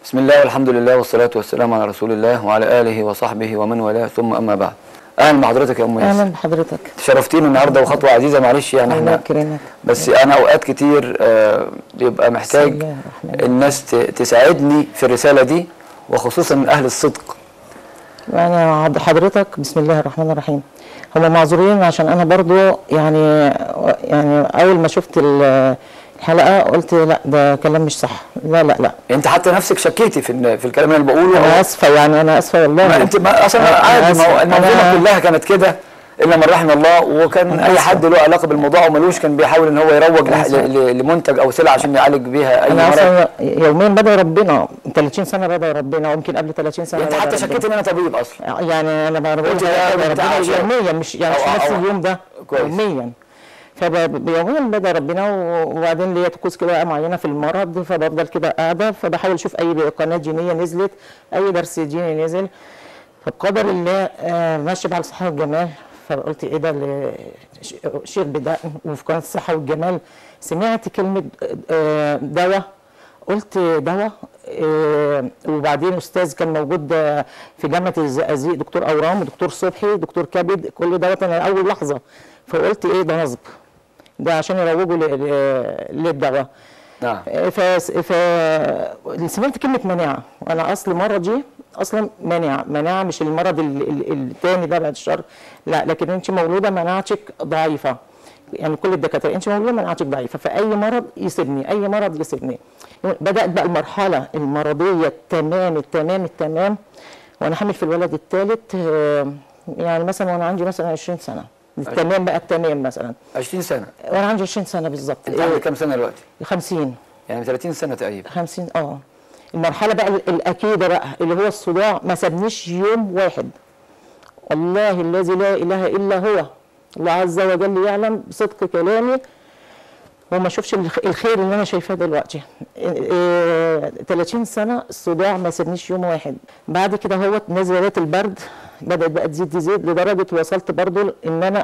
بسم الله والحمد لله والصلاة والسلام على رسول الله وعلى آله وصحبه ومن والاه ثم أما بعد أهلا بحضرتك يا أم ياسر اهلا بحضرتك شرفتيني النهارده وخطوة عزيزة معلش يعني الله احنا يكرمك بس أنا أوقات كتير آه، بيبقى محتاج بسم الله الرحمن الرحيم. الناس ت- تساعدني في الرسالة دي وخصوصا من أهل الصدق وانا عبد حضرتك بسم الله الرحمن الرحيم هم معذورين عشان انا برضو يعني يعني اول ما شفت ال- الحلقه قلت لا ده كلام مش صح لا لا لا أنت حتى نفسك شكيتي في الن- في الكلام اللي أنا بقوله انا اسفه يعني انا اسفه والله ما انت ما اصلا أنا عادي ما هو آسف. المنظومه أنا- كلها كانت كده الا من رحم الله وكان أنا اي آسفة. حد له علاقه بالموضوع وملوش كان بيحاول ان هو يروج أنا لح- آسفة. ل- لمنتج او سلعه عشان يعالج بيها اي انا مرض اصلا يوميا بدعي ربنا 30 سنه بدعي ربنا ويمكن قبل 30 سنه انت بدعي حتى ربنا. شكيت ان انا طبيب اصلا يعني انا بقول قلت يا بدعي بنت ربنا عشان- يوميا مش يعني أو- مش نفس أو- اليوم ده كويس. يوميا فيوميا بدعي ربنا و- وبعدين ليا طقوس كده معينه في المرض فبفضل كده قاعده فبحاول اشوف اي قناه دينيه نزلت اي درس ديني نزل فبقدر الله آه، ماشي على الصحه والجمال فقلت ايه ده اللي ش- شيخ بداء وفي قناه الصحه والجمال سمعت كلمه آه، دواء قلت دواء آه، وبعدين استاذ كان موجود آه، في جامعه الزقازيق دكتور اورام ودكتور صبحي دكتور كبد كل دوت انا اول لحظه فقلت ايه ده نصب ده عشان يروجوا ل- ل- للدواء نعم ف ف سمعت كلمه مناعه وانا اصل مرضي اصلا مناعه مناعه مش المرض ال- ال- التاني ده بعد الشر لا لكن انت مولوده مناعتك ضعيفه يعني كل الدكاتره انت مولوده مناعتك ضعيفه فاي مرض يسيبني اي مرض يسيبني بدات بقى المرحله المرضيه التمام التمام التمام وانا حامل في الولد الثالث يعني مثلا وانا عندي مثلا 20 سنه التمام بقى التمام مثلا 20 سنه وانا عندي 20 سنه بالظبط انت عندك كام سنه دلوقتي 50 يعني 30 سنه تقريبا 50 اه المرحله بقى ال- الاكيده بقى اللي هو الصداع ما سابنيش يوم واحد والله الذي لا اله الا هو الله عز وجل يعلم بصدق كلامي وما اشوفش الخ- الخير اللي انا شايفاه دلوقتي إيه، 30 سنه الصداع ما سابنيش يوم واحد بعد كده هو نزلات البرد بدات بقى تزيد تزيد لدرجه وصلت برضو ان انا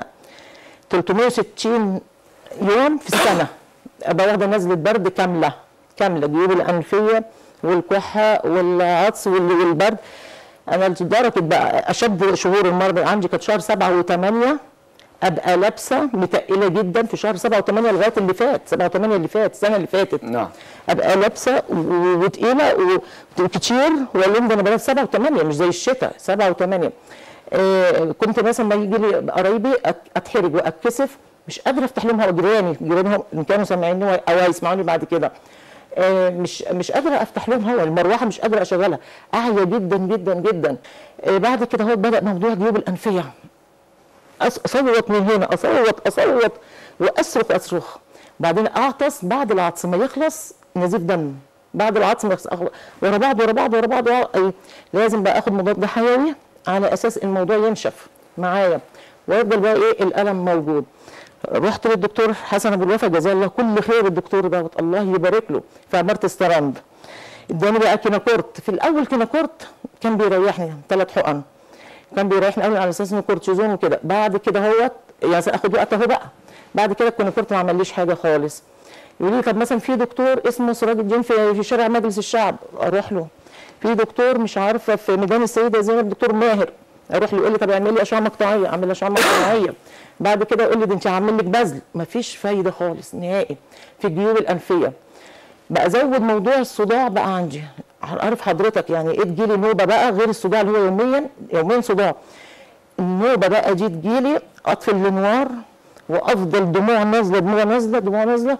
360 يوم في السنه ابقى واخده نزله برد كامله كامله جيوب الانفيه والكحه والعطس وال- والبرد انا لدرجه بقى اشد شهور المرض عندي كانت شهر سبعه وثمانيه ابقى لابسه متقله جدا في شهر سبعه وثمانيه لغايه اللي فات سبعه وثمانيه اللي فات السنه اللي فاتت نعم ابقى لابسه و- وتقيله و- وكتير واليوم ده انا بلبس سبعه وثمانيه مش زي الشتاء سبعه وثمانيه آه كنت مثلا ما يجي لي قرايبي أت- اتحرج واتكسف مش قادره افتح لهم هوا جيراني جيرانهم ان كانوا سامعيني و- او هيسمعوني بعد كده آه مش مش قادره افتح لهم هوا المروحه مش قادره اشغلها اعيا جدا جدا جدا آه بعد كده هو بدا موضوع جيوب الانفيه أص- اصوت من هنا اصوت اصوت واصرخ اصرخ بعدين اعطس بعد العطس ما يخلص نزيف دم بعد العطس ما يخلص أخ- ورا بعض ورا بعض ورا بعض ورا- أي- لازم بقى اخد مضاد حيوي على اساس الموضوع ينشف معايا ويفضل بقى ايه الالم موجود رحت للدكتور حسن ابو الوفا جزاه الله كل خير الدكتور دوت الله يبارك له في عماره استراند اداني بقى كيناكورت في الاول كيناكورت كان بيريحني ثلاث حقن كان بيريحني قوي على اساس انه كورتيزون وكده بعد كده هو يعني اخد وقت اهو بقى بعد كده الكونكورت ما عمليش حاجه خالص يقول لي طب مثلا في دكتور اسمه سراج الدين في في شارع مجلس الشعب اروح له في دكتور مش عارفه في ميدان السيده زينب دكتور ماهر اروح له يقول لي طب اعمل لي اشعه مقطعيه اعمل لي اشعه مقطعيه بعد كده يقول لي ده انت هعمل لك بذل مفيش فايده خالص نهائي في الجيوب الانفيه بقى زود موضوع الصداع بقى عندي عارف حضرتك يعني ايه تجيلي نوبه بقى غير الصداع اللي هو يوميا يوميا صداع النوبه بقى دي تجيلي اطفي الانوار وافضل دموع نازله دموع نازله دموع نازله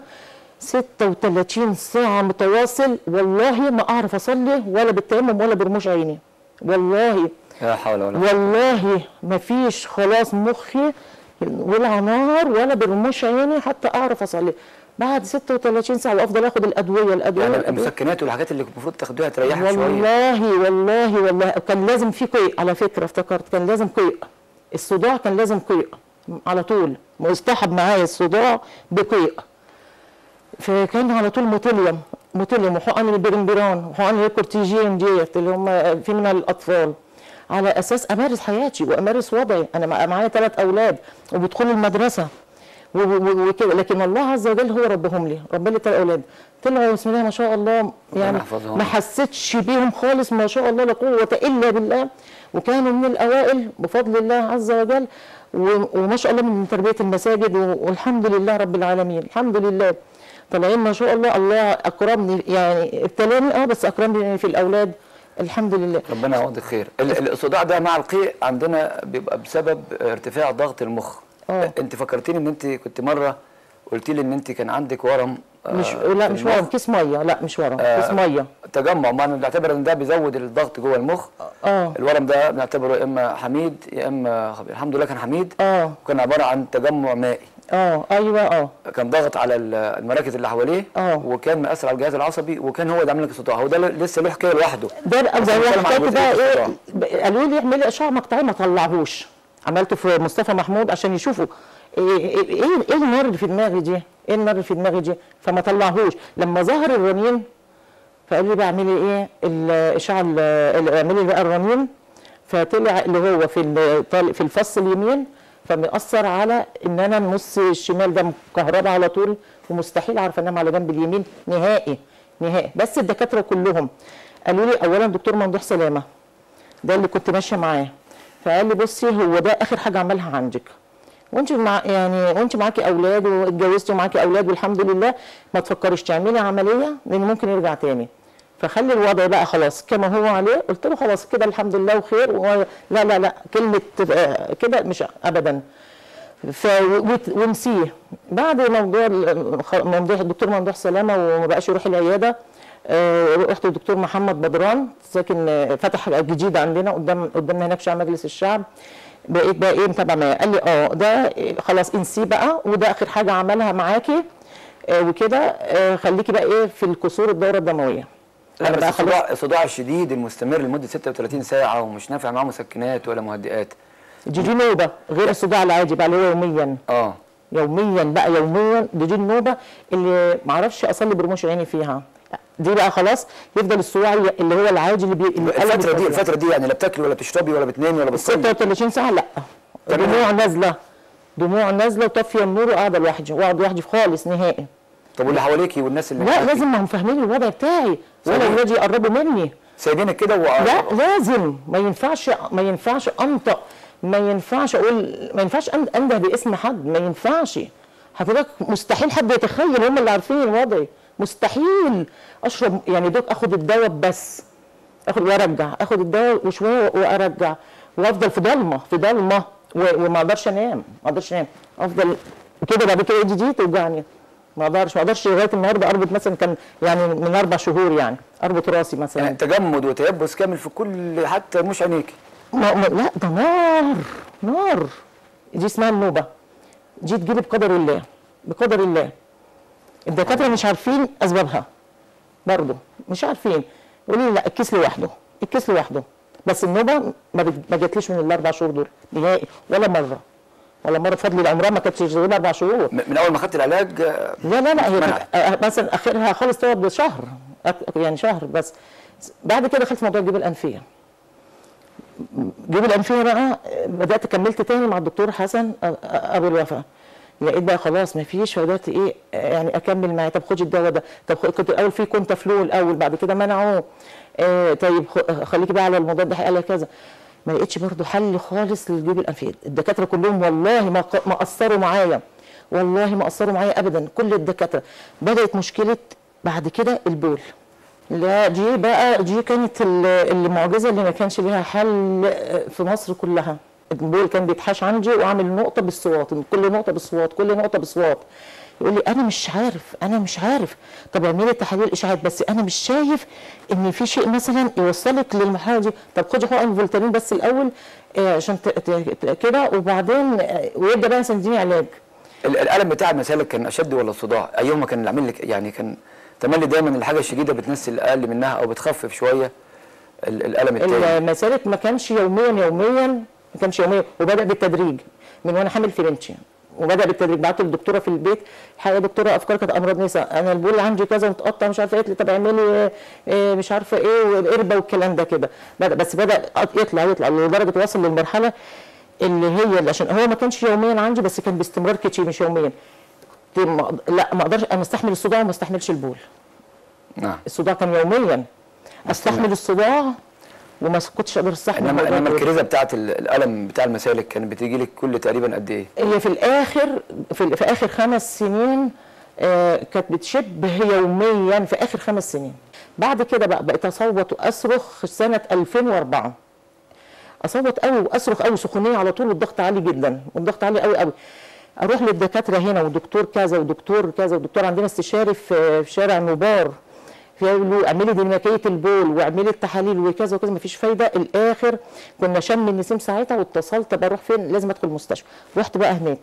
36 ساعه متواصل والله ما اعرف اصلي ولا بالتيمم ولا برموش عيني والله لا حول ولا قوه والله ما فيش خلاص مخي ولا نار ولا برموش عيني حتى اعرف اصلي بعد 36 ساعه وافضل اخد الادويه الادويه يعني الأدوية. المسكنات والحاجات اللي المفروض تاخدوها تريحك شويه والله والله والله كان لازم في قيء على فكره افتكرت كان لازم قيء الصداع كان لازم قيء على طول مصطحب معايا الصداع بقيء فكان على طول موتيليوم موتيليوم وحقن البرمبران وحقن الكورتيجين ديت اللي هم في منها للاطفال على اساس امارس حياتي وامارس وضعي انا مع- معايا ثلاث اولاد وبيدخلوا المدرسه و- و- وكده لكن الله عز وجل هو ربهم لي رب لي ثلاث اولاد طلعوا بسم الله ما شاء الله يعني يحفظهم. ما حسيتش بيهم خالص ما شاء الله لا قوه الا بالله وكانوا من الاوائل بفضل الله عز وجل و- وما شاء الله من تربيه المساجد و- والحمد لله رب العالمين الحمد لله طالعين ما شاء الله الله اكرمني يعني ابتلاني اه بس اكرمني في الاولاد الحمد لله ربنا يعوضك خير ال- ال- الصداع ده مع القيء عندنا بيبقى بسبب ارتفاع ضغط المخ آه. انت فكرتيني ان انت كنت مره قلت لي ان انت كان عندك ورم آه، مش في لا مش المخ. ورم كيس ميه لا مش ورم آه، كيس ميه تجمع ما بنعتبر ان ده بيزود الضغط جوه المخ اه الورم ده بنعتبره يا اما حميد يا اما خبيث الحمد لله كان حميد اه وكان عباره عن تجمع مائي اه ايوه اه كان ضغط على ال- المراكز اللي حواليه آه. وكان مأثر على الجهاز العصبي وكان هو اللي عامل لك الصداع هو ده لسه له حكايه لوحده ده بقى بس زي بنتكلم عن حكايه جزئية بقى ايه الصداع. ب- قالوا لي اعملي اشعه مقطعيه ما طلعهوش عملته في مصطفى محمود عشان يشوفوا ايه ايه ايه, إيه النار اللي في دماغي دي؟ ايه النار اللي في دماغي دي؟ فما طلعهوش لما ظهر الرنين فقال لي بقى اعملي ايه الاشعه ال- ال- اعملي بقى الرنين فطلع اللي هو في ال- طال- في الفص اليمين فمأثر على ان انا النص الشمال ده مكهربة على طول ومستحيل اعرف انام على جنب اليمين نهائي نهائي بس الدكاتره كلهم قالوا لي اولا دكتور ممدوح سلامه ده اللي كنت ماشيه معاه فقال لي بصي هو ده اخر حاجه عملها عندك وانت مع يعني وانت معاكي اولاد واتجوزتي ومعاكي اولاد والحمد لله ما تفكريش تعملي عمليه لان ممكن يرجع تاني فخلي الوضع بقى خلاص كما هو عليه قلت له خلاص كده الحمد لله وخير و... لا لا لا كلمه آه، كده مش ابدا ف وت- ونسيه بعد موضوع ال- خ- موضوع الدكتور ممدوح سلامه وما بقاش يروح العياده آه، رحت للدكتور محمد بدران ساكن آه، فتح جديد عندنا قدام قدامنا هناك شارع مجلس الشعب بقيت بقى ايه متابعه معاه قال لي اه ده إيه، خلاص انسيه بقى وده اخر حاجه عملها معاكي آه، وكده آه، خليكي بقى ايه في الكسور الدوره الدمويه لا أنا بس بقى خلاص الصداع الصداع الشديد المستمر لمده 36 ساعه ومش نافع معاه مسكنات ولا مهدئات دي دي نوبه غير الصداع العادي بقى اللي هو يوميا اه يوميا بقى يوميا دي دي النوبه اللي ما اعرفش اصلي برموش عيني فيها دي بقى خلاص يفضل الصداع اللي هو العادي اللي, بي... اللي قلب الفتره دي الفترة. الفتره دي يعني لا بتاكلي ولا بتشربي ولا بتنامي ولا بتصلي 36 ساعه لا تمام. دموع نازله دموع نازله وطافيه النور وقاعده لوحدي واقعد لوحدي خالص نهائي طب واللي حواليكي والناس اللي لا معاكي؟ لازم ما هم فاهمين الوضع بتاعي ولا صحيح. ولادي يقربوا مني سايبينك كده و... لا لازم ما ينفعش ما ينفعش انطق ما ينفعش اقول ما ينفعش أن- انده باسم حد ما ينفعش حضرتك مستحيل حد يتخيل هم اللي عارفين الوضع مستحيل اشرب يعني دوك اخد الدواء بس اخد وارجع اخد الدواء وشويه وارجع وافضل في ضلمه في ضلمه و- وما اقدرش انام ما اقدرش انام افضل كده بعد كده ايدي دي توجعني ما اقدرش ما اقدرش لغايه النهارده اربط مثلا كان يعني من اربع شهور يعني اربط راسي مثلا يعني تجمد وتيبس كامل في كل حتى مش عينيك ما ما لا ده نار نار دي اسمها النوبه دي تجيلي بقدر الله بقدر الله الدكاتره مش عارفين اسبابها برضه مش عارفين يقولوا لي لا الكيس لوحده الكيس لوحده بس النوبه ما بت- ما جاتليش من الاربع شهور دول نهائي ولا مره ولا مره بفضل العمرها ما كانتش غير اربع شهور م- من اول ما خدت العلاج آه، لا لا لا هي منع. كانت- آه، مثلا اخرها خالص تقعد بشهر أك- يعني شهر بس بعد كده دخلت في موضوع الجيوب الانفيه جيوب الانفيه بقى آه، بدات كملت تاني مع الدكتور حسن آه، آه، ابو الوفا لقيت بقى خلاص ما فيش فبدات ايه آه، يعني اكمل معاه طب خدي الدواء ده طب خ- كنت الاول في كنت فلو الاول بعد كده منعوه آه طيب خ- خليكي بقى على المضاد ده قال كذا ما لقيتش برضه حل خالص للجيوب الانفيه الدكاتره كلهم والله ما ق- ما قصروا معايا والله ما قصروا معايا ابدا كل الدكاتره بدات مشكله بعد كده البول لا دي بقى دي كانت ال- المعجزه اللي ما كانش ليها حل في مصر كلها البول كان بيتحاش عندي وعامل نقطه بالصوات كل نقطه بالصوات كل نقطه بالصوات يقول لي انا مش عارف انا مش عارف طب اعملي تحاليل اشعاعات بس انا مش شايف ان في شيء مثلا يوصلك للمرحله دي طب خدي حقن فولتارين بس الاول آه، عشان ت- ت- كده وبعدين آه، ويبدا بقى مثلا يديني علاج ال- الالم بتاع المسالك كان اشد ولا الصداع ايهما كان اللي عامل لك يعني كان تملي دايما الحاجه الشديده بتنسي الاقل منها او بتخفف شويه ال- الالم التاني المسالك ما كانش يوميا يوميا ما كانش يوميا وبدا بالتدريج من وانا حامل في بنتي وبدا بالتدريج بعت للدكتوره في البيت الحقيقه يا دكتوره افكار كانت امراض نساء انا البول عندي كذا متقطع مش عارفه قالت لي طب اعملي إيه مش عارفه ايه والقربه والكلام ده كده بدا بس بدا يطلع يطلع لدرجه وصل للمرحله اللي هي اللي عشان هو ما كانش يوميا عندي بس كان باستمرار كتير مش يوميا دي ما أقد- لا ما اقدرش انا استحمل الصداع وما استحملش البول نعم الصداع كان يوميا استحمل الصداع وما كنتش اقدر استحمل انما موضوع انما البول. الكريزه بتاعت ال- الالم بتاع المسالك كانت بتيجي لك كل تقريبا قد ايه؟ هي في الاخر في, في اخر خمس سنين آه كانت بتشبه يوميا في اخر خمس سنين بعد كده بقى بقيت اصوت واصرخ سنه 2004 اصوت قوي واصرخ قوي سخونيه على طول والضغط عالي جدا والضغط عالي قوي قوي اروح للدكاتره هنا ودكتور كذا ودكتور كذا ودكتور عندنا استشاري في في شارع نوبار فيقولوا اعملي ديناميكيه البول واعملي التحاليل وكذا وكذا مفيش فايده الاخر كنا شم النسيم ساعتها واتصلت بروح فين لازم ادخل المستشفى رحت بقى هناك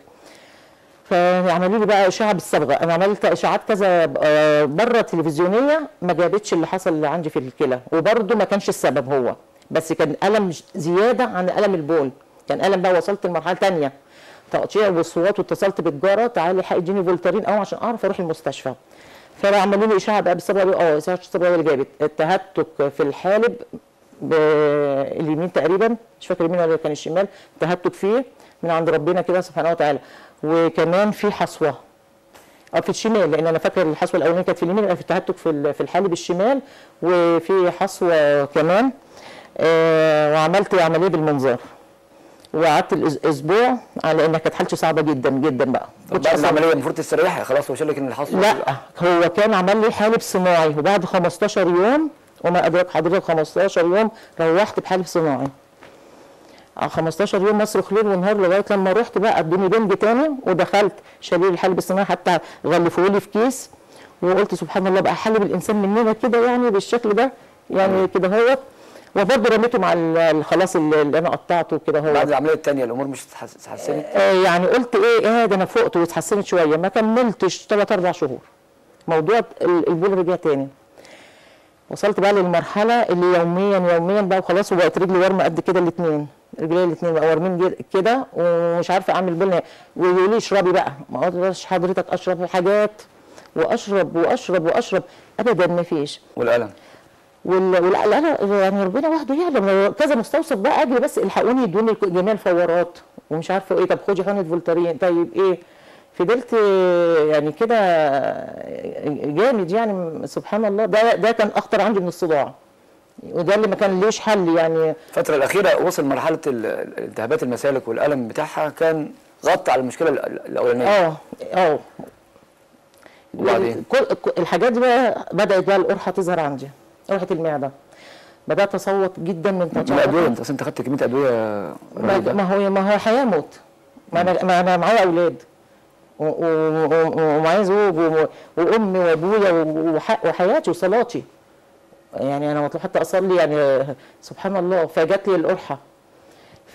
فعملوا لي بقى اشعه بالصبغه انا عملت اشعات كذا آه، بره تلفزيونيه ما جابتش اللي حصل اللي عندي في الكلى وبرده ما كانش السبب هو بس كان الم زياده عن الم البول كان الم بقى وصلت لمرحله ثانيه تقطيع والصوات واتصلت بالجاره تعالي الحقي اديني فولتارين او عشان اعرف اروح المستشفى فعملوا لي اشعه بقى بالصبغه قالوا اه اشعه الصبغه هي اللي جابت التهتك في الحالب باليمين تقريبا مش فاكر اليمين ولا كان الشمال تهتك فيه من عند ربنا كده سبحانه وتعالى وكمان في حصوه اه في الشمال لان انا فاكر الحصوه الاولانيه كانت في اليمين يبقى في تهتك في ال- في الحالب الشمال وفي حصوه كمان آه وعملت عمليه بالمنظار وقعدت الاسبوع على انها كانت حالتي صعبه جدا جدا بقى طب كنتش بعد أصلاً- العمليه المفروض تستريحي خلاص هو شالك ان الحصوه لا هو كان عمل لي حالب صناعي وبعد 15 يوم وما ادراك حضرتك 15 يوم روحت بحالب صناعي آه، 15 يوم اصرخ ليل ونهار لغايه لما رحت بقى ادوني بنج تاني ودخلت شالوا لي الحالب الصناعي حتى غلفوه لي في كيس وقلت سبحان الله بقى حالب الانسان مننا كده يعني بالشكل ده يعني كده هو وبرضه رميته مع ال- ال- خلاص اللي اللي انا قطعته كده هو بعد العمليه الثانيه الامور مش اتحس- اتحسنت آه، يعني قلت ايه ايه ده انا فقت واتحسنت شويه ما كملتش ثلاث اربع شهور موضوع ال- البول رجع تاني وصلت بقى للمرحله اللي يوميا يوميا بقى وخلاص وبقت رجلي ورمه قد كده الاثنين رجلي الاثنين بقى وارمين جد- كده ومش عارفه اعمل بول ويقولوا لي اشربي بقى ما اقدرش حضرتك اشرب حاجات واشرب واشرب واشرب ابدا ما فيش والالم وال... وال... انا يعني ربنا وحده يعلم كذا مستوصف بقى اجري بس الحقوني يدوني جميع الفورات ومش عارفه ايه طب خدي حقنه فولتارين طيب ايه فضلت يعني كده جامد يعني سبحان الله ده ده كان اخطر عندي من الصداع وده اللي ما كان ليش حل يعني الفتره الاخيره وصل مرحله ال- ال- التهابات المسالك والالم بتاعها كان غطى على المشكله ال- ال- الاولانيه اه اه وبعدين؟ كل كل- الحاجات دي بقى بدات بقى القرحه تظهر عندي قرحه المعده بدات اصوت جدا من من الادويه انت اصل انت خدت كميه ادويه ما رهيبة. ما هو ما هو حياه موت ما انا ما انا معايا اولاد و- و- و- ومعايا زوج و- وامي وابويا و- وح- وحياتي وصلاتي يعني انا مطلوب حتى اصلي يعني سبحان الله فجات لي القرحه ف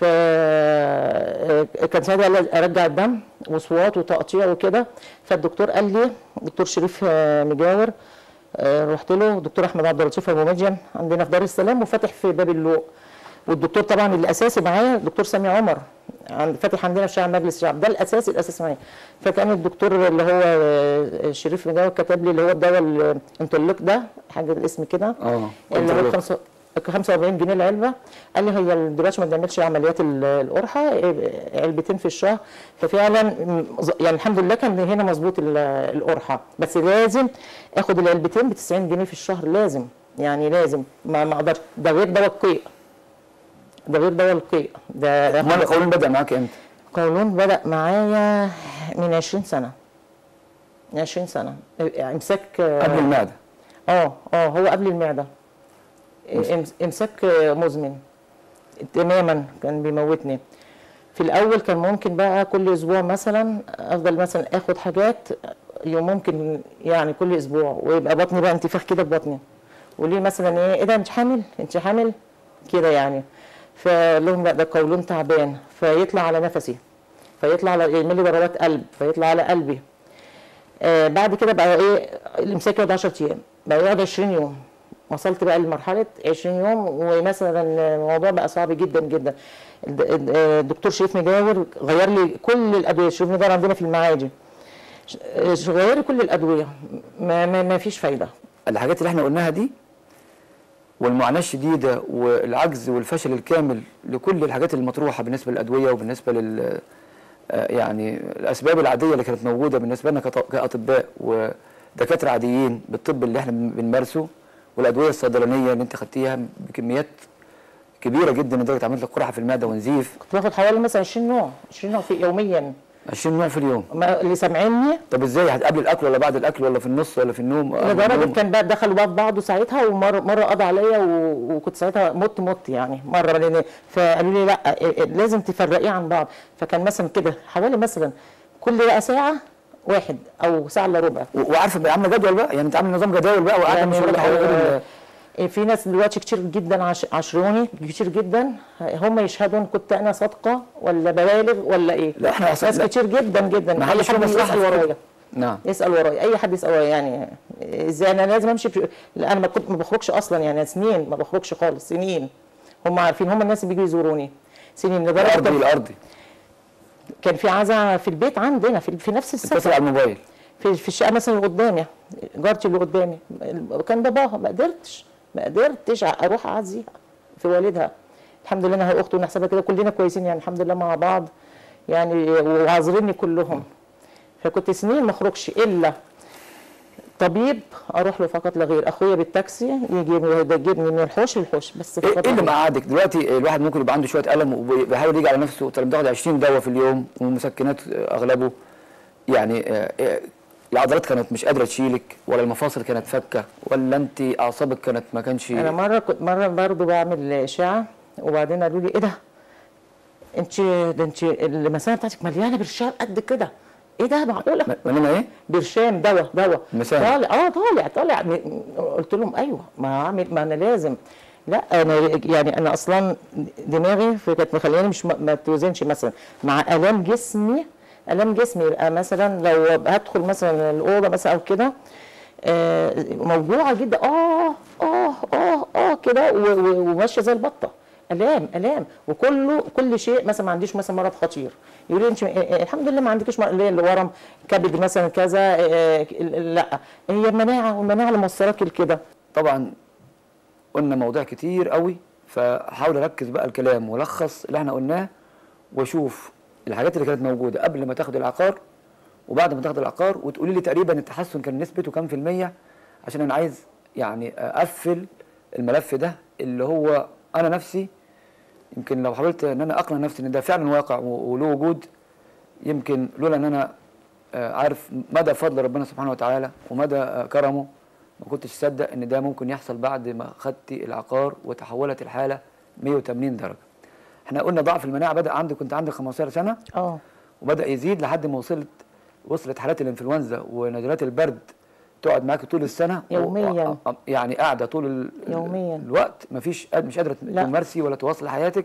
كان ساعتها ارجع الدم وصوات وتقطيع وكده فالدكتور قال لي دكتور شريف آه، مجاور آه، رحت له دكتور احمد عبد اللطيف ابو مجن عندنا في دار السلام وفاتح في باب اللوق والدكتور طبعا الاساسي معايا الدكتور سامي عمر عند فاتح عندنا في شارع مجلس الشعب ده الاساسي الاساسي معايا فكان الدكتور اللي هو آه، شريف مجاور كتب لي اللي هو الدواء الانتولوك ده حاجه الاسم كده اه اللي هو انترلوك. خمسة- 45 جنيه العلبه قال لي هي دلوقتي ما بنعملش عمليات ال- القرحه إيه، علبتين في الشهر ففعلا م- ز- يعني الحمد لله كان هنا مظبوط ال- القرحه بس لازم اخد العلبتين ب 90 جنيه في الشهر لازم يعني لازم ما ما اقدرش ده غير دواء القيء ده غير دواء القيء ده امال القولون بدا معاك امتى؟ قولون بدأ معايا من 20 سنه من 20 سنه امساك قبل المعده اه اه هو قبل المعده إمس- امساك مزمن تماما كان بيموتني في الاول كان ممكن بقى كل اسبوع مثلا افضل مثلا اخد حاجات يوم ممكن يعني كل اسبوع ويبقى بطني بقى انتفاخ كده في بطني وليه مثلا ايه ايه ده انت حامل انت حامل كده يعني فقال لهم لا ده قولون تعبان فيطلع على نفسي فيطلع على يعمل لي ضربات قلب فيطلع على قلبي آه بعد كده بقى ايه الامساك يقعد 10 ايام بقى يقعد 20 يوم وصلت بقى لمرحله 20 يوم ومثلا الموضوع بقى صعب جدا جدا الد- الد- آه، الدكتور شريف مجاور غير لي كل الادويه شريف مجاور عندنا في المعادي ش- آه، غير لي كل الادويه ما, ما, ما فيش فايده الحاجات اللي احنا قلناها دي والمعاناه الشديده والعجز والفشل الكامل لكل الحاجات المطروحه بالنسبه للادويه وبالنسبه لل آه، يعني الاسباب العاديه اللي كانت موجوده بالنسبه لنا كط- كاطباء ودكاتره عاديين بالطب اللي احنا بن- بنمارسه والادويه الصيدلانيه اللي انت خدتيها بكميات كبيره جدا لدرجه عملت لك قرحه في المعده ونزيف كنت باخد حوالي مثلا 20 نوع 20 نوع في يوميا 20 نوع في اليوم ما اللي سامعيني طب ازاي قبل الاكل ولا بعد الاكل ولا في النص ولا في النوم قبل لدرجه النوم؟ كان بقى دخلوا بقى في بعض ساعتها ومره مره قضى عليا و- وكنت ساعتها مت مت يعني مره لان فقالوا لي لا إيه- إيه، لازم تفرقيه عن بعض فكان مثلا كده حوالي مثلا كل بقى ساعه واحد او ساعه الا ربع و- وعارفه بقى عامله جدول بقى يعني انت عامله نظام جداول بقى وقاعده يعني مش وراك حاجه غير ال- آه، في ناس دلوقتي كتير جدا عش... عشروني كتير جدا هم يشهدوا ان كنت انا صادقه ولا ببالغ ولا ايه لا، إحنا أصلاً- ناس لا. كتير جدا جدا ما اي حدش حد له مصلحة يسال في كده. ورايا نعم يسال ورايا اي حد يسال ورايا يعني ازاي انا لازم امشي في... لا انا ما كنت ما بخرجش اصلا يعني سنين ما بخرجش خالص سنين هم عارفين هم الناس اللي بيجوا يزوروني سنين لدرجه الارضي كان- الارضي كان في عزا في البيت عندنا في, في نفس اتصل السفر على الموبايل في في الشقه مثلا اللي قدامي جارتي اللي قدامي كان باباها ما قدرتش ما قدرتش اروح اعزيها في والدها الحمد لله انا هي اخته ونحسبها كده كلنا كويسين يعني الحمد لله مع بعض يعني وعاذريني كلهم فكنت سنين ما اخرجش الا طبيب اروح له فقط لا غير اخويا بالتاكسي يجي يجيبني من الحوش للحوش بس ايه فقط إيه اللي لا غير. مقعدك دلوقتي الواحد ممكن يبقى عنده شويه الم وبيحاول يجي على نفسه طب بتاخد 20 دواء في اليوم ومسكنات آه، اغلبه يعني آه، آه، العضلات كانت مش قادره تشيلك ولا المفاصل كانت فكه ولا انت اعصابك كانت ما كانش انا مره كنت مره برضه بعمل اشعه وبعدين قالوا لي ايه ده انت ده انت المثانه بتاعتك مليانه برشام قد كده ايه ده معقوله مالنا ايه؟ برشام دواء دواء مثانة. طالع اه طالع طالع م- قلت لهم ايوه ما هعمل ما انا لازم لا انا يعني انا اصلا دماغي في- كانت مخلياني مش م- ما توزنش مثلا مع الام جسمي الام جسمي يبقى مثلا لو هدخل مثلا الاوضه مثلا او كده آه، موجوعه جدا اه اه اه اه كده و- و- وماشيه زي البطه الام الام وكله كل شيء مثلا ما عنديش مثلا مرض خطير يقول لي انت آه، آه، الحمد لله ما عندكش مرض اللي هي الورم كبد مثلا كذا آه، آه، لا هي المناعه والمناعه اللي موصلاك لكده طبعا قلنا مواضيع كتير قوي فحاول اركز بقى الكلام والخص اللي احنا قلناه واشوف الحاجات اللي كانت موجوده قبل ما تاخد العقار وبعد ما تاخد العقار وتقولي لي تقريبا التحسن كان نسبته كام في الميه عشان انا عايز يعني اقفل الملف ده اللي هو انا نفسي يمكن لو حاولت ان انا اقنع نفسي ان ده فعلا واقع و- وله وجود يمكن لولا ان انا آه، عارف مدى فضل ربنا سبحانه وتعالى ومدى آه، كرمه ما كنتش اصدق ان ده ممكن يحصل بعد ما خدت العقار وتحولت الحاله 180 درجه. احنا قلنا ضعف المناعه بدا عندي كنت عندي 15 سنه اه وبدا يزيد لحد ما وصلت وصلت حالات الانفلونزا ونزلات البرد تقعد معاك طول السنه يومياً. و- يعني قاعده طول ال- يومياً. الوقت مفيش قاد- مش قادره لا. تمارسي ولا تواصلي حياتك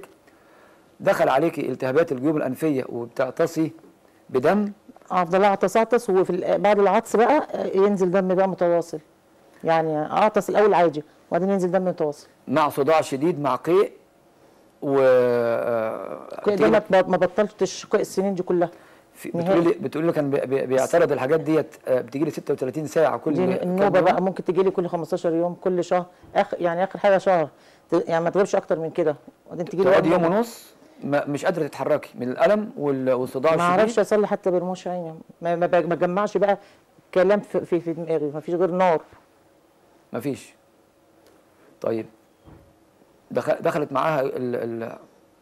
دخل عليكي التهابات الجيوب الانفيه وبتعطسي بدم افضل اعطس اعطس وفي ال- بعد العطس بقى آه، ينزل دم بقى متواصل يعني اعطس الاول عادي وبعدين ينزل دم متواصل مع صداع شديد مع قيء و آه، كده ده ما ما بطلتش كل السنين دي كلها في- نهائي. بتقولي لي بتقولي لي كان بي- بي- بيعترض الحاجات ديت آه، بتيجي لي 36 ساعه كل دي كام النوبه يوم؟ بقى ممكن تجي لي كل 15 يوم كل شهر اخر يعني اخر حاجه شهر ت- يعني ما تغيبش اكتر من كده وبعدين تجي لي تقعدي بقى يوم ونص ما مش قادره تتحركي من الالم وال- والصداع ما اعرفش الشديد اصلي حتى برموش عيني ما ما ب- ما بجمعش بقى كلام في في, في دماغي ما فيش غير نار مفيش طيب دخل دخلت معاها ال- ال-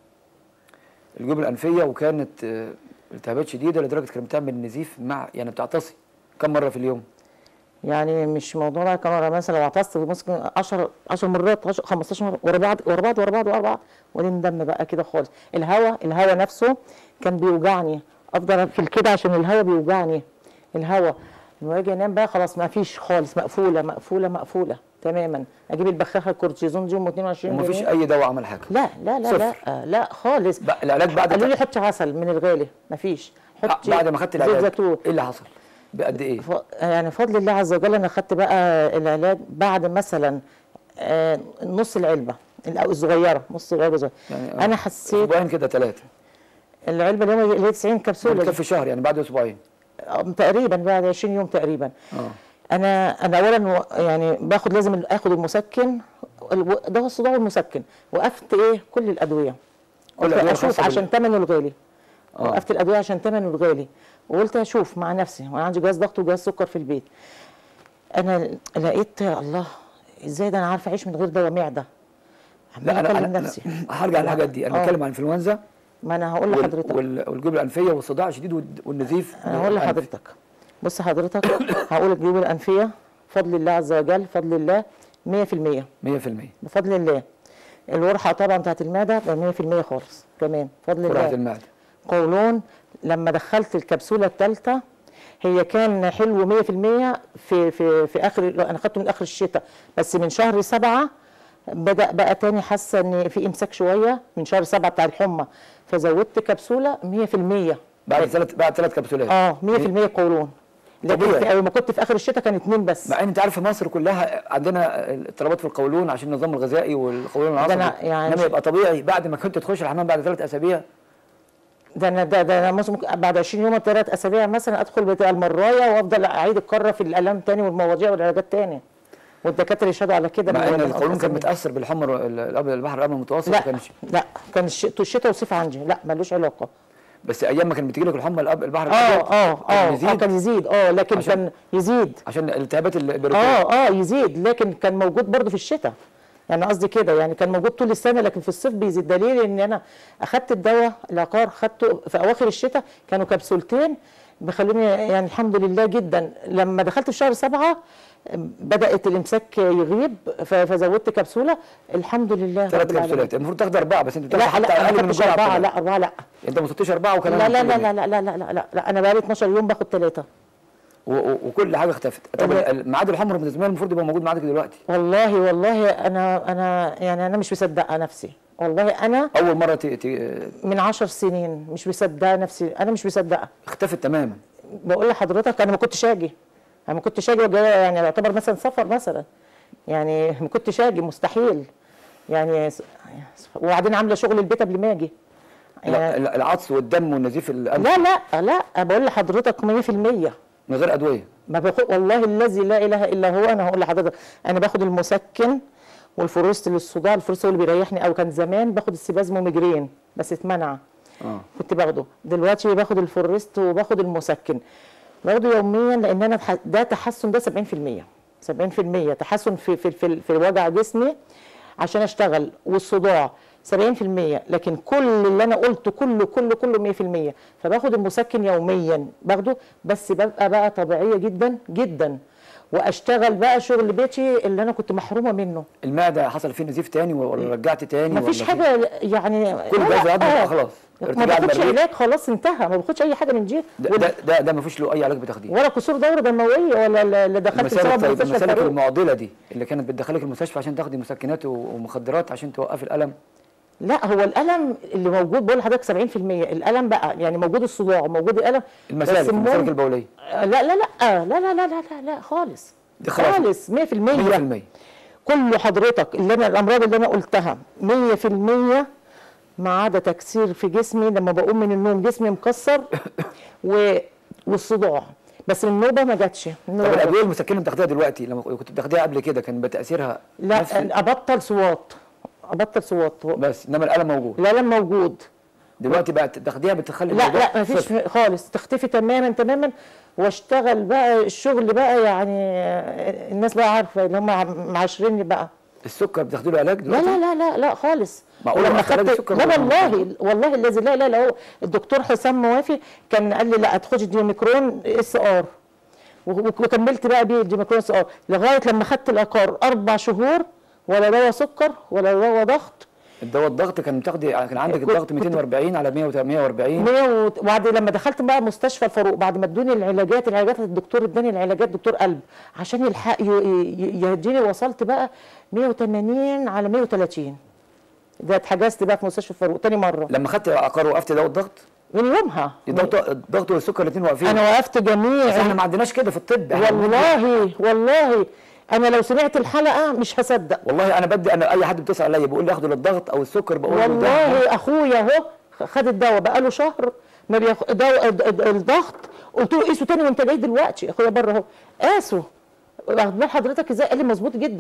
الجيوب الانفيه وكانت آه، التهابات شديده لدرجه كانت بتعمل نزيف مع يعني بتعتصي كم مره في اليوم يعني مش موضوع بقى كاميرا مثلا لو عطست ممكن 10 10 مرات 10 15 مره ورا بعض ورا بعض ورا بعض ورا بعض وبعدين دم بقى كده خالص الهواء الهواء نفسه كان بيوجعني افضل اقفل كده عشان الهواء بيوجعني الهواء لما اجي انام بقى خلاص ما فيش خالص مقفوله مقفوله مقفوله تماما اجيب البخاخه الكورتيزون دي ام 22 ومفيش جنيه. اي دواء عمل حاجه لا لا لا لا صفر. لا خالص بقى العلاج بعد قالوا لي حطي عسل من الغالي مفيش حطي بعد ما خدت زيت العلاج زيتون ايه اللي حصل بقد ايه ف... يعني فضل الله عز وجل انا خدت بقى العلاج بعد مثلا آه، نص العلبه الأ- الصغيره نص العلبه صغيرة. يعني آه، انا حسيت اسبوعين كده ثلاثه العلبه اللي هي اللي هي 90 كبسوله دي. بتكفي شهر يعني بعد اسبوعين آه، تقريبا بعد 20 يوم تقريبا اه انا انا اولا و- يعني باخد لازم اخد المسكن الو- دواء الصداع والمسكن وقفت ايه كل الادويه كل قلت الأدوية اشوف الخاصة بال- عشان ثمنه الغالي آه. وقفت الادويه عشان ثمنه الغالي وقلت اشوف مع نفسي وانا عندي جهاز ضغط وجهاز سكر في البيت انا لقيت الله ازاي ده انا عارفه اعيش من غير دواء معده لا عمال انا اكلم انا نفسي أنا هرجع للحاجات دي انا آه. بتكلم عن الانفلونزا ما انا هقول وال- لحضرتك وال- والجيوب الانفيه والصداع الشديد والد- والنزيف انا هقول الأنفي. لحضرتك بص حضرتك هقول الجيوب الانفيه بفضل الله عز وجل بفضل الله 100% 100% بفضل الله الورحه طبعا بتاعت المعده ده 100% خالص كمان بفضل قرحه الله المعده قولون لما دخلت الكبسوله الثالثه هي كان حلو 100% في في في اخر انا خدته من اخر الشتاء بس من شهر سبعة بدا بقى تاني حاسه ان في امساك شويه من شهر سبعة بتاع الحمى فزودت كبسوله 100% بعد ثلاث بعد ثلاث كبسولات اه 100% قولون لكن طبيعي. في- لما كنت في اخر الشتاء كان اتنين بس مع ان انت عارف في مصر كلها عندنا اضطرابات في القولون عشان النظام الغذائي والقولون ده العصبي أنا يعني انما يبقى طبيعي بعد ما كنت تخش الحمام بعد ثلاث اسابيع ده انا ده, ده انا مثلا ممكن بعد 20 يوم ثلاث اسابيع مثلا ادخل بتاع المرايه وافضل اعيد الكره في الالام تاني والمواضيع والعلاجات تاني والدكاتره يشهدوا على كده مع من- ان من القولون كان أكتر متاثر بالحمر الابيض البحر الابيض المتوسط لا ما كانش لا كان الشتاء الشتاء والصيف عندي لا ملوش علاقه بس ايام ما كان بتجي لك الحمى الأب- البحر اه الابيض اه كان اه اه يزيد كان يزيد اه لكن عشان- كان يزيد عشان الالتهابات البريتيه اه اه يزيد لكن كان موجود برضه في الشتاء يعني قصدي كده يعني كان موجود طول السنه لكن في الصيف بيزيد دليل ان انا اخدت الدواء العقار خدته في اواخر الشتاء كانوا كبسولتين بيخلوني يعني الحمد لله جدا لما دخلت في شهر سبعة بدات الامساك يغيب ف- فزودت كبسوله الحمد لله ثلاث رب العالمين. كبسولات المفروض تاخد اربعه بس انت لا بتاخد حتى لا اقل انا من ما خدتش الجرعه اربعه كمان. لا اربعه لا انت ما صرتش اربعه وكمان لا لا لا هتاخد لا لا لا لا لا, لا انا بقالي 12 يوم باخد ثلاثه و- و- وكل حاجه اختفت طب لا. ال- ميعاد الحمر بالنسبه لي المفروض يبقى موجود معاك دلوقتي والله والله انا انا يعني انا مش مصدقه نفسي والله انا اول مره ت... ت... من عشر سنين مش مصدقه نفسي انا مش مصدقه اختفت تماما بقول لحضرتك انا ما كنتش اجي انا ما كنتش اجي وجاية يعني يعتبر مثلا سفر مثلا يعني ما كنتش اجي مستحيل يعني س- وبعدين عامله شغل البيت قبل ما اجي لا، يعني ال- العطس والدم والنزيف الانف لا لا لا بقول لحضرتك 100% من غير ادويه ما باخد والله الذي لا اله الا هو انا هقول لحضرتك انا باخد المسكن والفروست للصداع الفروست هو اللي بيريحني او كان زمان باخد السبازم وميجرين بس اتمنع اه كنت باخده دلوقتي باخد الفورست وباخد المسكن باخده يوميا لان انا تح- ده تحسن ده 70% 70% تحسن في في في, في وجع جسمي عشان اشتغل والصداع 70% لكن كل اللي انا قلته كله كله كله 100% فباخد المسكن يوميا باخده بس ببقى بقى طبيعيه جدا جدا واشتغل بقى شغل بيتي اللي انا كنت محرومه منه المعده حصل فيه نزيف تاني ولا رجعت تاني مفيش ولا في- حاجه يعني كل لا، جهاز العظم آه. بقى خلاص ما ارتجاع باخدش المريء. علاج خلاص انتهى ما باخدش اي حاجه من دي ده ده ده, ده ما فيش له اي علاج بتاخديه ولا كسور دوره دمويه ولا لا لا دخلت المسالك سبب طيب مستشفى المسالك الفاروق المعضله دي اللي كانت بتدخلك المستشفى عشان تاخدي مسكنات و- ومخدرات عشان توقفي الالم لا هو الالم اللي موجود بقول لحضرتك 70% الالم بقى يعني موجود الصداع وموجود الالم المسالك بس المسالك المهم- البوليه لا لا لا لا لا لا لا لا, لا خالص دي خلاص. خالص 100% 100% كل حضرتك اللي انا الامراض اللي انا قلتها 100% ما عدا تكسير في جسمي لما بقوم من النوم جسمي مكسر و... والصداع بس النوبه ما جاتش طب النوبة ما الادويه المسكنه اللي بتاخديها دلوقتي لما كنت بتاخديها قبل كده كان بتاثيرها نفس لا ابطل صوات ابطل صوات بس انما الالم موجود الالم موجود دلوقتي بقى تاخديها بتخلي لا الموضوع لا مفيش صفر. خالص تختفي تماما تماما واشتغل بقى الشغل بقى يعني آه، الناس بقى عارفه اللي هم معاشريني بقى السكر بتاخدي له علاج لا دلوقتي لا لا لا لا خالص معقولة ولما وقت علاج خدت السكر لا ولا والله والله الذي لا لا لا هو الدكتور حسام موافي كان قال لي لا هتخش ديوميكرون اس ار وكملت بقى بيه الديوميكرون اس ار لغايه لما خدت الاقار اربع شهور ولا دواء سكر ولا دواء ضغط الدواء الضغط كان بتاخدي كان عندك كنت- الضغط كنت- 240 على 100 140 100 و- وبعد لما دخلت بقى مستشفى الفاروق بعد ما ادوني العلاجات العلاجات الدكتور اداني العلاجات دكتور قلب عشان يلحق ي- ي- يهديني وصلت بقى 180 على 130 ده اتحجزت بقى في مستشفى الفاروق تاني مره لما خدت العقار وقفت دواء الضغط من يومها الضغط الضغط والسكر الاثنين واقفين انا وقفت بس احنا جميع ما عندناش كده في الطب إحنا والله والله انا لو سمعت الحلقه مش هصدق والله انا بدي انا اي حد بيتصل عليا بيقول لي اخده للضغط او السكر بقول له ده والله اخويا اهو خد الدواء بقى له شهر ما بياخد دواء الد- الد- الضغط قلت له قيسه تاني وانت جاي دلوقتي اخويا بره اهو قاسه واخد بال حضرتك ازاي قال لي مظبوط جدا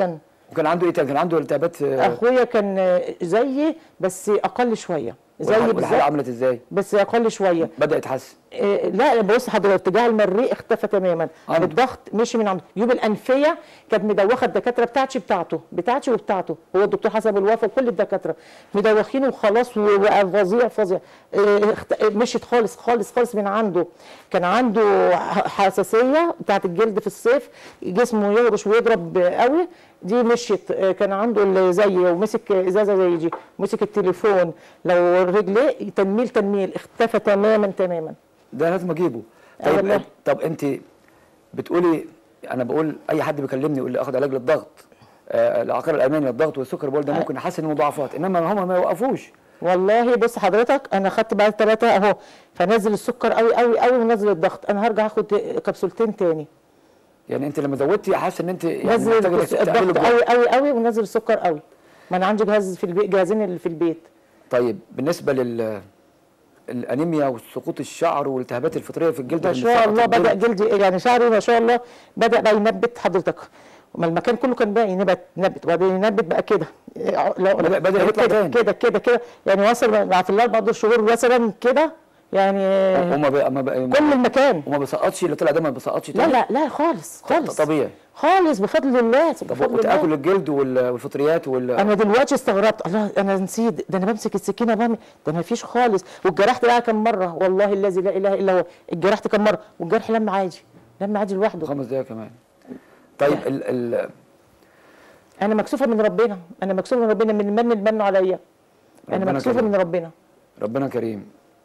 وكان عنده ايه تاني كان عنده التهابات في اخويا كان آه، زيي بس اقل شويه زيي والحالة بالظبط عملت ازاي بس اقل شويه بدا يتحسن إيه، لا بص حضرتك ارتجاع المريء اختفى تماما عنده. الضغط مشي من عنده جيوب الانفيه كانت مدوخه الدكاتره بتاعتي بتاعته بتاعتي وبتاعته هو الدكتور حسن الوفا وكل الدكاتره مدوخينه وخلاص وبقى فظيع فظيع إيه، اخت- مشيت خالص خالص خالص من عنده كان عنده ح- حساسيه بتاعت الجلد في الصيف جسمه يهرش ويضرب قوي دي مشيت إيه، كان عنده اللي زيي ومسك ازازه زي دي مسك التليفون لو رجليه تنميل تنميل اختفى تماما تماما ده لازم اجيبه آه طيب والله. طب انت بتقولي انا بقول اي حد بيكلمني يقول لي اخد علاج للضغط آه العقار الالماني للضغط والسكر بقول ده ممكن يحسن المضاعفات انما هم ما يوقفوش والله بص حضرتك انا خدت بعد ثلاثه اهو فنزل السكر قوي قوي قوي ونزل الضغط انا هرجع اخد كبسولتين تاني يعني انت لما زودتي حاسه ان انت يعني نزل محتاجه إنك الس- تعملي الضغط الجرعة. قوي قوي قوي ونزل السكر قوي ما انا عندي جهاز في البيت جهازين اللي في البيت طيب بالنسبه لل الانيميا وسقوط الشعر والالتهابات الفطريه في الجلد ما اللي شاء سقط الله الجلد. بدا جلدي يعني شعري ما شاء الله بدا بقى ينبت حضرتك ما المكان كله كان بقى ينبت نبت وبعدين ينبت بقى كده لو- بدأ- بدأ يطلع كده تاني. كده كده كده يعني وصل مع في الاربع شهور مثلا كده يعني وما بقى ما بقى كل المكان وما بيسقطش اللي طلع ده ما بيسقطش لا تاني لا لا خالص خالص طبيعي خالص بفضل الله طب بفضل وتاكل الله الجلد وال- والفطريات وال انا دلوقتي استغربت الله انا نسيت ده انا بمسك السكينه بعمل ده ما فيش خالص والجرحت بقى كم مره والله الذي لا اله الا هو الجرحت كم مره والجرح لم عادي لم عادي لوحده خمس دقايق كمان طيب ال ال انا مكسوفه من ربنا انا مكسوفه من ربنا من المن اللي منه عليا انا ربنا مكسوفه كريم. من ربنا ربنا كريم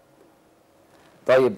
طيب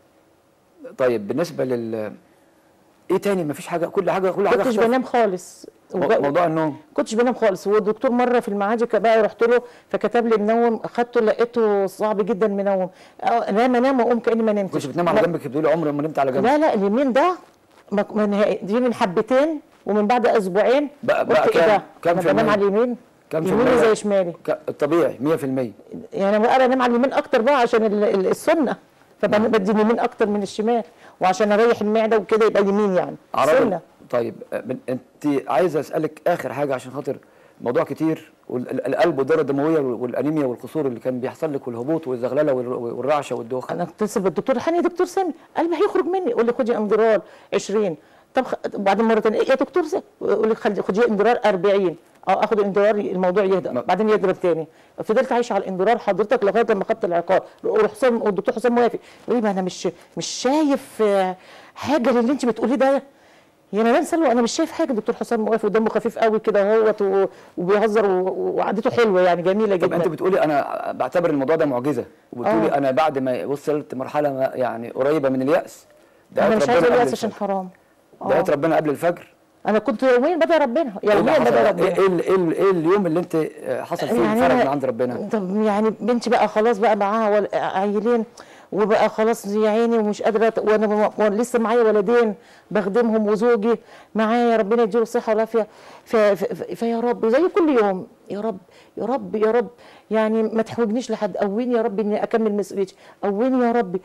طيب بالنسبه لل ايه تاني مفيش حاجه كل حاجه كل حاجه كنتش اختفت. بنام خالص مو- وب- موضوع النوم كنتش بنام خالص والدكتور مره في المعادي كان بقى رحت له فكتب لي منوم اخدته لقيته صعب جدا منوم أه، انام انام واقوم كاني ما نمتش كنت بتنام على لا- جنبك بتقولي عمري ما نمت على جنب لا لا اليمين ده ما- ما نهائي دي من حبتين ومن بعد اسبوعين بقى- قلت بقى ايه كام- ده كام انا في بنام المية؟ على اليمين كام في يميني المية؟ زي شمالي ك- الطبيعي 100% يعني انا بقى انام على اليمين اكتر بقى عشان ال- ال- السنه فبدي اليمين اكتر من الشمال وعشان اريح المعده وكده يبقى يمين يعني عربي سنه طيب آه، بن- انت عايز اسالك اخر حاجه عشان خاطر موضوع كتير والقلب والدوره الدمويه والانيميا والقصور اللي كان بيحصل لك والهبوط والزغلله وال- والرعشه والدوخه انا اتصل بالدكتور حني يا دكتور سامي قلبي هيخرج مني يقول لي خدي اندرال 20 طب خ... بعدين مره ثانيه يا دكتور سامي يقول لي خدي خدي اندرال 40 اه اخد اندرار الموضوع يهدى ما- بعدين يضرب تاني فضلت عايشه على الاندرار حضرتك لغايه لما خدت العقار وحسام والدكتور حسام موافق يقول لي ما انا مش مش شايف آه، حاجه للي انت بتقوليه ده يا مدام سلوى انا مش شايف حاجه الدكتور حسام موافق ودمه خفيف قوي كده اهوت و- وبيهزر و- وقعدته حلوه يعني جميله طب جدا انت بتقولي انا بعتبر الموضوع ده معجزه وبتقولي آه. انا بعد ما وصلت مرحله ما يعني قريبه من الياس انا دعيت مش عايزه ربنا الياس قبل عشان الفجر حرام آه. دعيت ربنا قبل الفجر انا كنت يوميا بدعي ربنا ايه اللي يوميا حصل؟ بدعي ايه ربنا ايه ال- ايه ال- ايه اليوم اللي انت آه، حصل فيه يعني الفرج أنا- من عند ربنا طب يعني بنتي بقى خلاص بقى معاها ول- عيلين وبقى خلاص يا عيني ومش قادره ت- وانا م- م- لسه معايا ولدين بخدمهم وزوجي معايا ربنا يديله الصحه والعافيه ف- ف- ف- فيا رب زي كل يوم يا رب يا رب يا رب يعني ما تحوجنيش لحد قويني يا رب اني اكمل مسؤوليتي قويني يا رب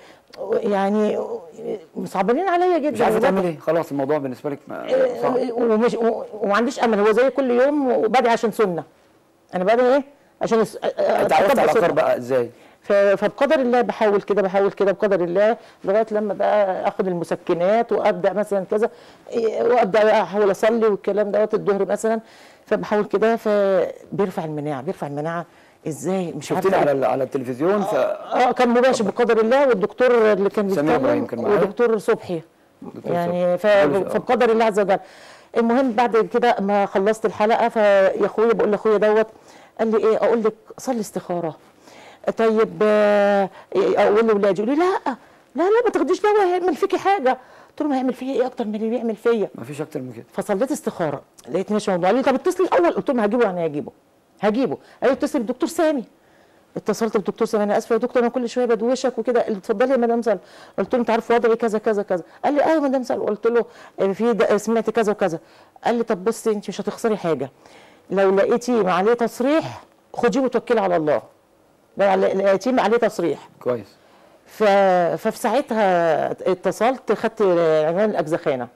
يعني صعبانين عليا جدا مش عارفه وبدعي. تعملي ايه خلاص الموضوع بالنسبه لك ما- صعب ومش و- وما عنديش امل هو زي كل يوم وبدعي عشان سنه انا بدعي ايه عشان الس- انت عرفت أتبع على سنة. العقار بقى ازاي ف- فبقدر الله بحاول كده بحاول كده بقدر الله لغايه لما بقى اخد المسكنات وابدا مثلا كذا إيه، وابدا بقى احاول اصلي والكلام دوت الظهر مثلا فبحاول كده فبيرفع المناعه بيرفع المناعه ازاي مش شفتني عارفه على ال- على التلفزيون ف اه كان مباشر بقدر الله والدكتور اللي كان سمير بيتكلم إبراهيم كان معايا. ودكتور صبحي دكتور يعني ف... صبحي. فبقدر الله عز وجل المهم بعد كده ما خلصت الحلقه فيا اخويا بقول لاخويا دوت قال لي ايه اقول لك صلي استخاره طيب آه، إيه، اقول لاولادي يقولوا لي لا لا لا ما تاخديش دواء هيعمل فيكي حاجه قلت له ما هيعمل فيا ايه اكتر من اللي بيعمل فيا ما فيش اكتر من كده فصليت استخاره لقيت ماشي الموضوع قال لي طب اتصلي الاول قلت لهم هجيبه يعني هجيبه هجيبه قال لي اتصلي بالدكتور سامي اتصلت بالدكتور سامي انا اسفه يا دكتور انا كل شويه بدوشك وكده قال لي اتفضلي يا مدام سلوى قلت له انت عارف وضعي كذا كذا كذا قال لي ايوه يا مدام سلوى قلت له آه، في ده- سمعت كذا وكذا قال لي طب بصي انت مش هتخسري حاجه لو لقيتي عليه تصريح خديه وتوكلي على الله لو لقيتيه عليه تصريح كويس ف... ففي ساعتها اتصلت خدت عنوان الاجزخانه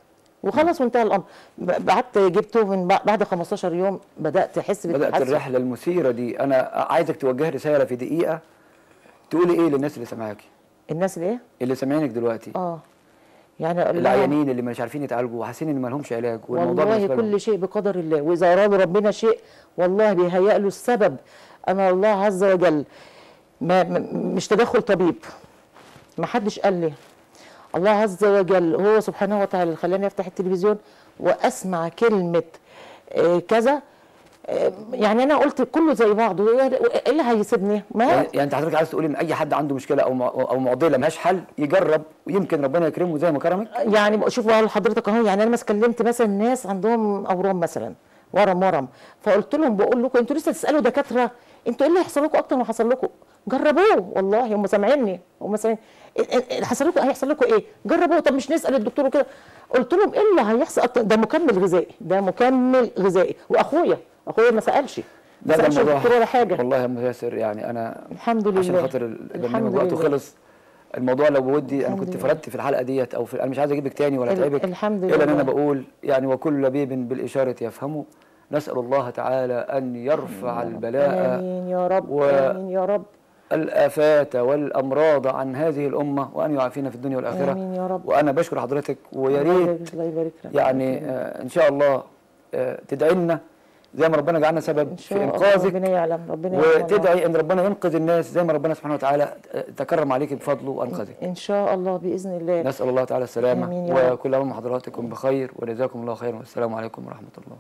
وخلاص وانتهى الامر ب- بعدت جبته من بع- بعد 15 يوم بدات احس بدات بالتحسن الرحله المثيره دي انا عايزك توجه رساله في دقيقه تقولي ايه للناس اللي سامعاكي الناس اللي ايه اللي سامعينك دلوقتي اه يعني اللهم- العيانين اللي مش عارفين يتعالجوا وحاسين ان ما لهمش علاج والموضوع والله بالنسبه لهم كل شيء بقدر الله واذا اراد ربنا شيء والله بيهيأ له السبب انا الله عز وجل ما ما- مش تدخل طبيب ما حدش قال لي الله عز وجل هو سبحانه وتعالى اللي خلاني افتح التلفزيون واسمع كلمه آه، كذا آه، يعني انا قلت كله زي بعضه ايه اللي هيسيبني ما يعني يعني انت حضرتك عايز تقولي ان اي حد عنده مشكله او مع- او معضله ملهاش حل يجرب ويمكن ربنا يكرمه زي ما كرمك يعني شوف بقى حضرتك اهو يعني انا مثلا كلمت مثلا ناس عندهم اورام مثلا ورم ورم فقلت لهم بقول لكم انتوا لسه تسالوا دكاتره انتوا ايه اللي هيحصل لكم اكتر ما حصل لكم جربوه والله هم سامعيني هم سامعين اللي حصل لكم هيحصل لكم ايه جربوه طب مش نسال الدكتور وكده قلت لهم ايه اللي هيحصل اكتر ده مكمل غذائي ده مكمل غذائي واخويا اخويا ما سالش ما ده ده سالش الموضوع الدكتور ولا حاجه والله يا ام ياسر يعني انا الحمد لله عشان خاطر الحمد البرنامج وقته لله. خلص الموضوع لو بودي انا الحمد كنت لله. فردت في الحلقه ديت او في انا مش عايز اجيبك تاني ولا ال- اتعبك الحمد الا ان لله. انا بقول يعني وكل لبيب بالاشاره يفهمه نسال الله تعالى ان يرفع البلاء امين يا رب و- امين يا رب الآفات والأمراض عن هذه الأمة وأن يعافينا في الدنيا والآخرة آمين يا رب. وأنا بشكر حضرتك ويا الله ريت يبارك- الله يبارك لك يعني آه، إن شاء الله آه، تدعي لنا زي ما ربنا جعلنا سبب ان في شاء الله إنقاذك ربنا يعلم ربنا يعلم والله. وتدعي ان ربنا ينقذ الناس زي ما ربنا سبحانه وتعالى تكرم عليك بفضله وانقذك ان شاء الله باذن الله نسال الله تعالى السلامه آمين يا رب. وكل عام وحضراتكم بخير وجزاكم الله خيرا والسلام عليكم ورحمه الله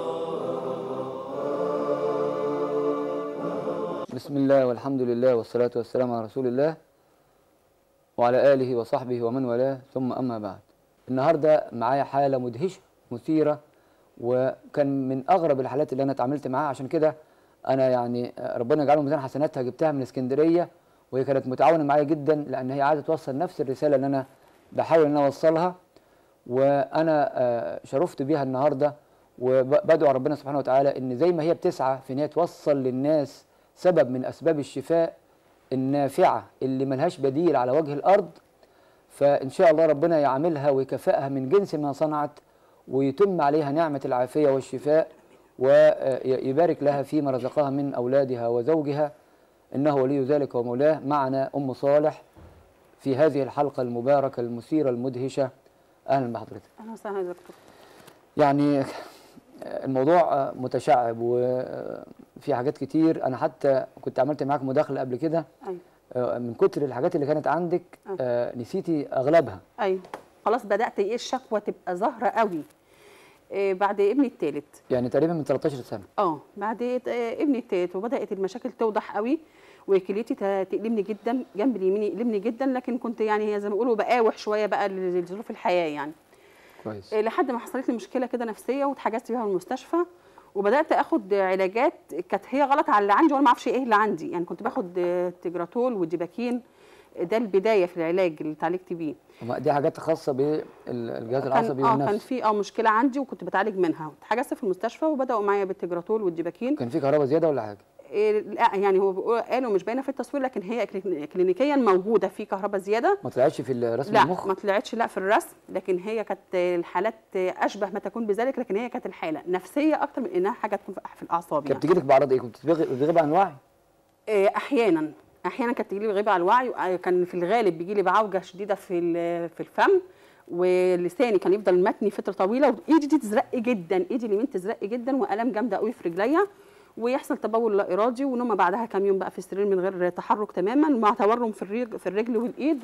بسم الله والحمد لله والصلاه والسلام على رسول الله وعلى اله وصحبه ومن والاه ثم اما بعد النهارده معايا حاله مدهشه مثيره وكان من اغرب الحالات اللي انا اتعاملت معاها عشان كده انا يعني ربنا يجعله ميزان حسناتها جبتها من اسكندريه وهي كانت متعاونه معايا جدا لان هي عايزه توصل نفس الرساله اللي انا بحاول ان انا اوصلها وانا آه، شرفت بيها النهارده وبدعو ربنا سبحانه وتعالى ان زي ما هي بتسعى في ان هي توصل للناس سبب من اسباب الشفاء النافعه اللي ملهاش بديل على وجه الارض فان شاء الله ربنا يعاملها ويكافئها من جنس ما صنعت ويتم عليها نعمه العافيه والشفاء ويبارك لها فيما رزقها من اولادها وزوجها انه ولي ذلك ومولاه معنا ام صالح في هذه الحلقه المباركه المثيره المدهشه اهلا بحضرتك اهلا وسهلا يا دكتور يعني الموضوع متشعب وفي حاجات كتير انا حتى كنت عملت معاك مداخله قبل كده ايوه من كتر الحاجات اللي كانت عندك آه، نسيتي اغلبها ايوه خلاص بدات ايه الشكوى تبقى ظاهره قوي إيه بعد ابني الثالث يعني تقريبا من 13 سنه اه بعد آه، ابني الثالث وبدات المشاكل توضح قوي وكليتي ت- تقلبني جدا جنب اليمين يقلبني جدا لكن كنت يعني هي زي ما بيقولوا بقاوح شويه بقى لظروف الحياه يعني كويس إيه لحد ما حصلت لي مشكله كده نفسيه واتحجزت بيها من المستشفى وبدات اخد علاجات كانت هي غلط على اللي عندي وانا ما اعرفش ايه اللي عندي يعني كنت باخد آه، تجراتول وديباكين ده البدايه في العلاج اللي اتعالجت بيه هما دي حاجات خاصه بالجهاز كان العصبي اه كان والنفس في اه مشكله عندي وكنت بتعالج منها اتحجزت في المستشفى وبداوا معايا بالتجراتول والديباكين كان في كهرباء زياده ولا حاجه إيه لا يعني هو بيقول- قالوا مش باينه في التصوير لكن هي كلين- كلينيكيا موجوده في كهرباء زياده ما طلعتش في رسم لا المخ ما طلعتش لا في الرسم لكن هي كانت الحالات اشبه ما تكون بذلك لكن هي كانت الحاله نفسيه اكتر من انها حاجه تكون في الاعصاب كانت يعني. بتجي لك باعراض ايه كنت بتغ- بتغيب عن الوعي إيه، احيانا احيانا كانت تجي لي غيبه على الوعي آه، كان في الغالب بيجي لي بعوجه شديده في ال- في الفم ولساني كان يفضل متني فتره طويله وايدي دي تزرق جدا ايدي اليمين تزرق جدا والام جامده قوي في رجليا ويحصل تبول لا ارادي ونوم بعدها كام يوم بقى في السرير من غير تحرك تماما مع تورم في الرجل في الرجل والايد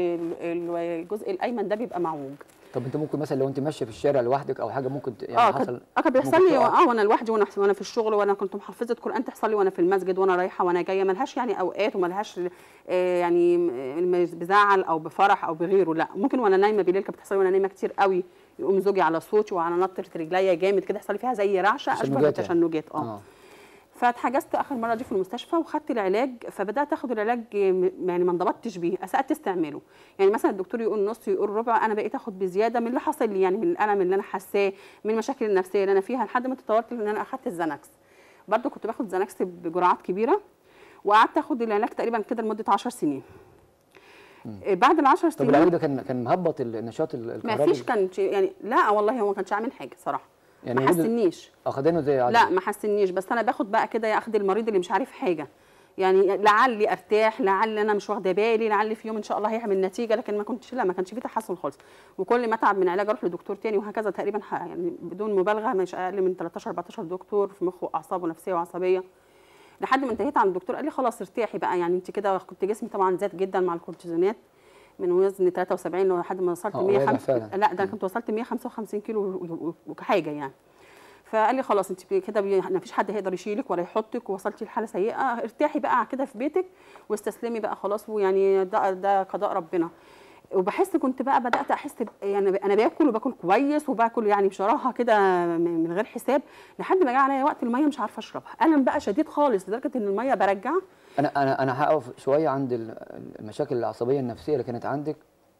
والجزء الايمن ده بيبقى معوج طب انت ممكن مثلا لو انت ماشيه في الشارع لوحدك او حاجه ممكن ت- يعني اه حصل كان اه كان بيحصل ممكن لي تقع. اه وانا لوحدي وانا وانا في الشغل وانا كنت محفظه قران تحصل لي وانا في المسجد وانا رايحه وانا جايه ملهاش يعني اوقات وملهاش آه يعني م- بزعل او بفرح او بغيره لا ممكن وانا نايمه بالليل كانت بتحصل لي وانا نايمه كتير قوي يقوم زوجي على صوتي وعلى نطره رجليا جامد كده يحصل لي فيها زي رعشه اشبه تشنجات يعني. بالتشنجات اه اه فاتحجزت اخر مره دي في المستشفى وخدت العلاج فبدات اخد العلاج م- يعني ما انضبطتش بيه اسات استعماله يعني مثلا الدكتور يقول نص يقول ربع انا بقيت اخد بزياده من اللي حصل لي يعني من الالم اللي انا حاساه من المشاكل النفسيه اللي انا فيها لحد ما تطورت ان انا اخدت الزانكس برضو كنت باخد زانكس بجرعات كبيره وقعدت اخد العلاج تقريبا كده لمده 10 سنين آه، بعد العشر طب العلاج سنين ده كان كان مهبط النشاط ال- ما الكهربي فيش كان شيء- يعني لا والله هو ما كانش عامل حاجه صراحه يعني ما وجود- حسنيش اخدانه زي عادي لا ما حسنيش بس انا باخد بقى كده اخد المريض اللي مش عارف حاجه يعني لعلي ارتاح لعل انا مش واخده بالي لعل في يوم ان شاء الله هيعمل نتيجه لكن ما كنتش لا ما كانش في تحسن خالص وكل ما اتعب من علاج اروح لدكتور تاني وهكذا تقريبا ح- يعني بدون مبالغه مش اقل من 13 14 دكتور في مخ واعصاب ونفسيه وعصبيه لحد ما انتهيت عند الدكتور قال لي خلاص ارتاحي بقى يعني انت كده كنت جسمي طبعا زاد جدا مع الكورتيزونات من وزن 73 لحد ما وصلت اه، واضح 105 فعلا. لا ده انا كنت وصلت 155 كيلو و- و- وحاجه يعني فقال لي خلاص انت كده بي- ما فيش حد هيقدر يشيلك ولا يحطك ووصلتي لحاله سيئه ارتاحي بقى كده في بيتك واستسلمي بقى خلاص ويعني ده ده قضاء ربنا وبحس كنت بقى بدات احس ب- يعني انا باكل وباكل كويس وباكل يعني بصراحه كده من من غير حساب لحد ما جه عليا وقت الميه مش عارفه اشربها الم بقى شديد خالص لدرجه ان الميه برجع انا انا انا هقف شويه عند ال- المشاكل العصبيه النفسيه اللي كانت عندك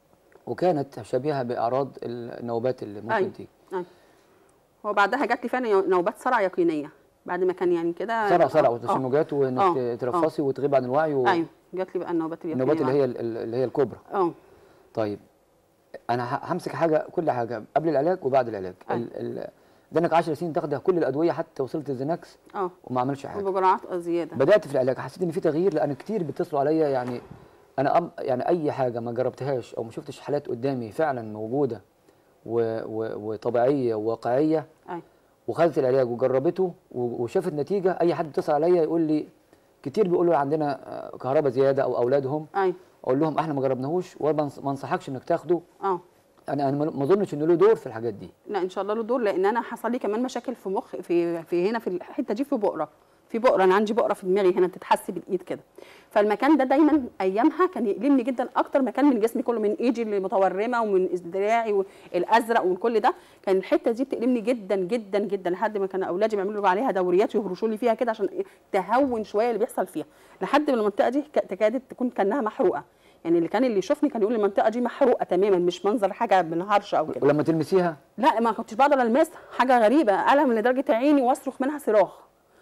وكانت شبيهه باعراض النوبات اللي ممكن أيوة. تيجي أيوة. هو بعدها جات لي فعلا نوبات صرع يقينيه بعد ما كان يعني كده صرع صرع آه، وتشنجات آه، وانك آه، ترفصي وتغيب عن الوعي آه. ايوه جات لي بقى النوبات اليقينيه والنوبات اللي بعد. هي ال- اللي هي الكبرى اه طيب انا ه- همسك حاجه كل حاجه قبل العلاج وبعد العلاج أيوة. ال- ال- ده انك 10 سنين تاخد كل الادويه حتى وصلت الزينكس اه وما عملش حاجه وبجرعات زياده بدات في العلاج حسيت ان في تغيير لان كتير بيتصلوا عليا يعني انا أم يعني اي حاجه ما جربتهاش او ما شفتش حالات قدامي فعلا موجوده و و وطبيعيه وواقعيه ايوه وخدت العلاج وجربته و- وشافت نتيجه اي حد اتصل عليا يقول لي كتير بيقولوا عندنا آه، كهرباء زياده او اولادهم ايوه اقول لهم احنا ما جربناهوش وما أنص- ما انصحكش انك تاخده اه انا انا ما اظنش انه له دور في الحاجات دي لا ان شاء الله له دور لان انا حصل لي كمان مشاكل في مخ في في هنا في الحته دي في بقره في بقره انا عندي بقره في دماغي هنا بتتحس بالايد كده فالمكان ده دايما ايامها كان يؤلمني جدا اكتر مكان من جسمي كله من ايدي اللي متورمه ومن دراعي والازرق ومن كل ده كان الحته دي بتؤلمني جدا جدا جدا لحد ما كان اولادي بيعملوا عليها دوريات يهرشوا لي فيها كده عشان إيه؟ تهون شويه اللي بيحصل فيها لحد ما المنطقه دي ك- تكادت تكون كانها محروقه يعني اللي كان اللي يشوفني كان يقول المنطقه دي محروقه تماما مش منظر حاجه بنهارش او كده ولما تلمسيها لا ما كنتش بقدر المسها حاجه غريبه الم لدرجه عيني واصرخ منها صراخ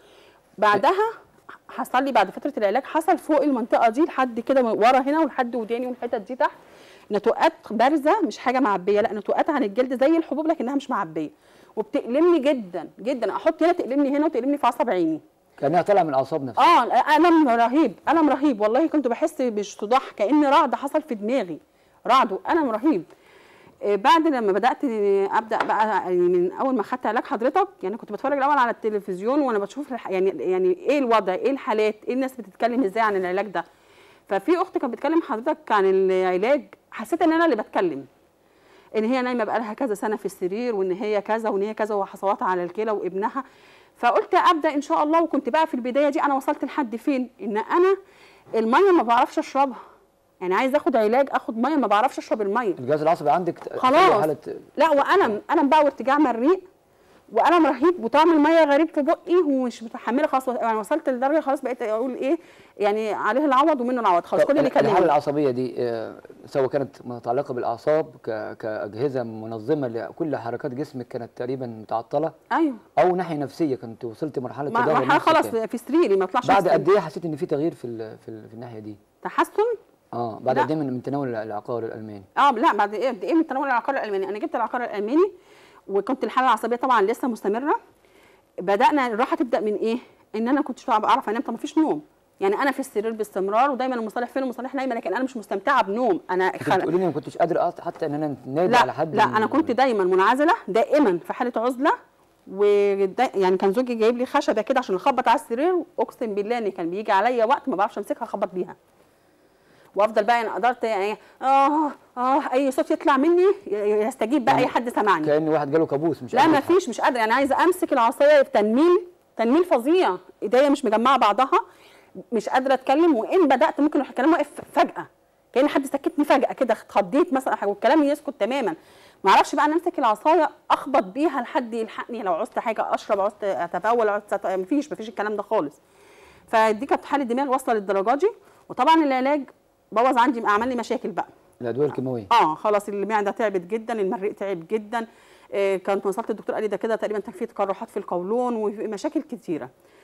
بعدها حصل لي بعد فتره العلاج حصل فوق المنطقه دي لحد كده ورا هنا ولحد وداني والحتت دي تحت نتوءات بارزه مش حاجه معبيه لا نتوءات عن الجلد زي الحبوب لكنها مش معبيه وبتألمني جدا جدا احط هنا تألمني هنا وتألمني في عصب عيني كانها طالعه من الاعصاب نفسها اه الم رهيب الم رهيب والله كنت بحس بصداع كان رعد حصل في دماغي رعد والم رهيب آه، بعد لما بدات ابدا بقى يعني من اول ما خدت علاج حضرتك يعني كنت بتفرج الاول على التلفزيون وانا بشوف الح- يعني يعني ايه الوضع ايه الحالات ايه الناس بتتكلم ازاي عن العلاج ده ففي اخت كانت بتكلم حضرتك عن العلاج حسيت ان انا اللي بتكلم ان هي نايمه بقى لها كذا سنه في السرير وان هي كذا وان هي كذا وحصوات على الكلى وابنها فقلت ابدا ان شاء الله وكنت بقى في البدايه دي انا وصلت لحد فين ان انا الميه ما بعرفش اشربها يعني عايز اخد علاج اخد ميه ما بعرفش اشرب الميه الجهاز العصبي عندك ت- خلاص. في حاله لا والم الم بقى وارتجاع مريء والم رهيب وطعم الميه غريب في بقي ومش متحمله خلاص يعني وصلت لدرجه خلاص بقيت اقول ايه يعني عليه العوض ومنه العوض خلاص طب كل اللي الحاله كلمني العصبيه دي آه، سواء كانت متعلقه بالاعصاب ك- كاجهزه منظمه لكل حركات جسمك كانت تقريبا متعطله ايوه او ناحيه نفسيه كنت وصلت مرحله ما تدهور مرحله نفسي خلاص تاني. في سريري ما اطلعش بعد من قد سريري. ايه حسيت ان في تغيير في ال- في, ال- في الناحيه دي تحسن اه بعد لا. قد ايه من من تناول العقار الالماني اه لا بعد ايه قد ايه من تناول العقار الالماني انا جبت العقار الالماني وكنت الحاله العصبيه طبعا لسه مستمره بدانا الراحه تبدا من ايه ان انا كنتش بعرف انام طب ما فيش نوم يعني انا في السرير باستمرار ودايما المصالح فين المصالح نايمه لكن انا مش مستمتعه بنوم انا كنت خلق بتقولي لي ما كنتش قادر أط- حتى ان انا نادي لا على حد لا من- انا كنت دايما منعزله دائما في حاله عزله و يعني كان زوجي جايب لي خشبه كده عشان اخبط على السرير اقسم بالله ان كان بيجي عليا وقت ما بعرفش امسكها اخبط بيها وافضل بقى انا قدرت يعني اه اه اي صوت يطلع مني ي- يستجيب بقى اي حد سمعني كان واحد جاله كابوس مش لا قادر ما يتحرك. فيش مش قادره يعني عايزه امسك العصايه في تنميل تنميل فظيع ايديا مش مجمعه بعضها مش قادره اتكلم وان بدات ممكن الكلام واقف فجاه كان حد سكتني فجاه كده اتخضيت مثلا حاجة والكلام يسكت تماما ما اعرفش بقى انا امسك العصايه اخبط بيها لحد يلحقني لو عوزت حاجه اشرب عوزت اتبول عوزت أت... مفيش مفيش الكلام ده خالص فدي كانت حاله دماغ واصله للدرجه دي وطبعا العلاج بوظ عندي عمل لي مشاكل بقى الادويه الكيماويه اه خلاص المعده تعبت جدا المريء تعب جدا آه كانت وصلت الدكتور قال لي ده كده تقريبا تكفيه تقرحات في القولون ومشاكل كتيره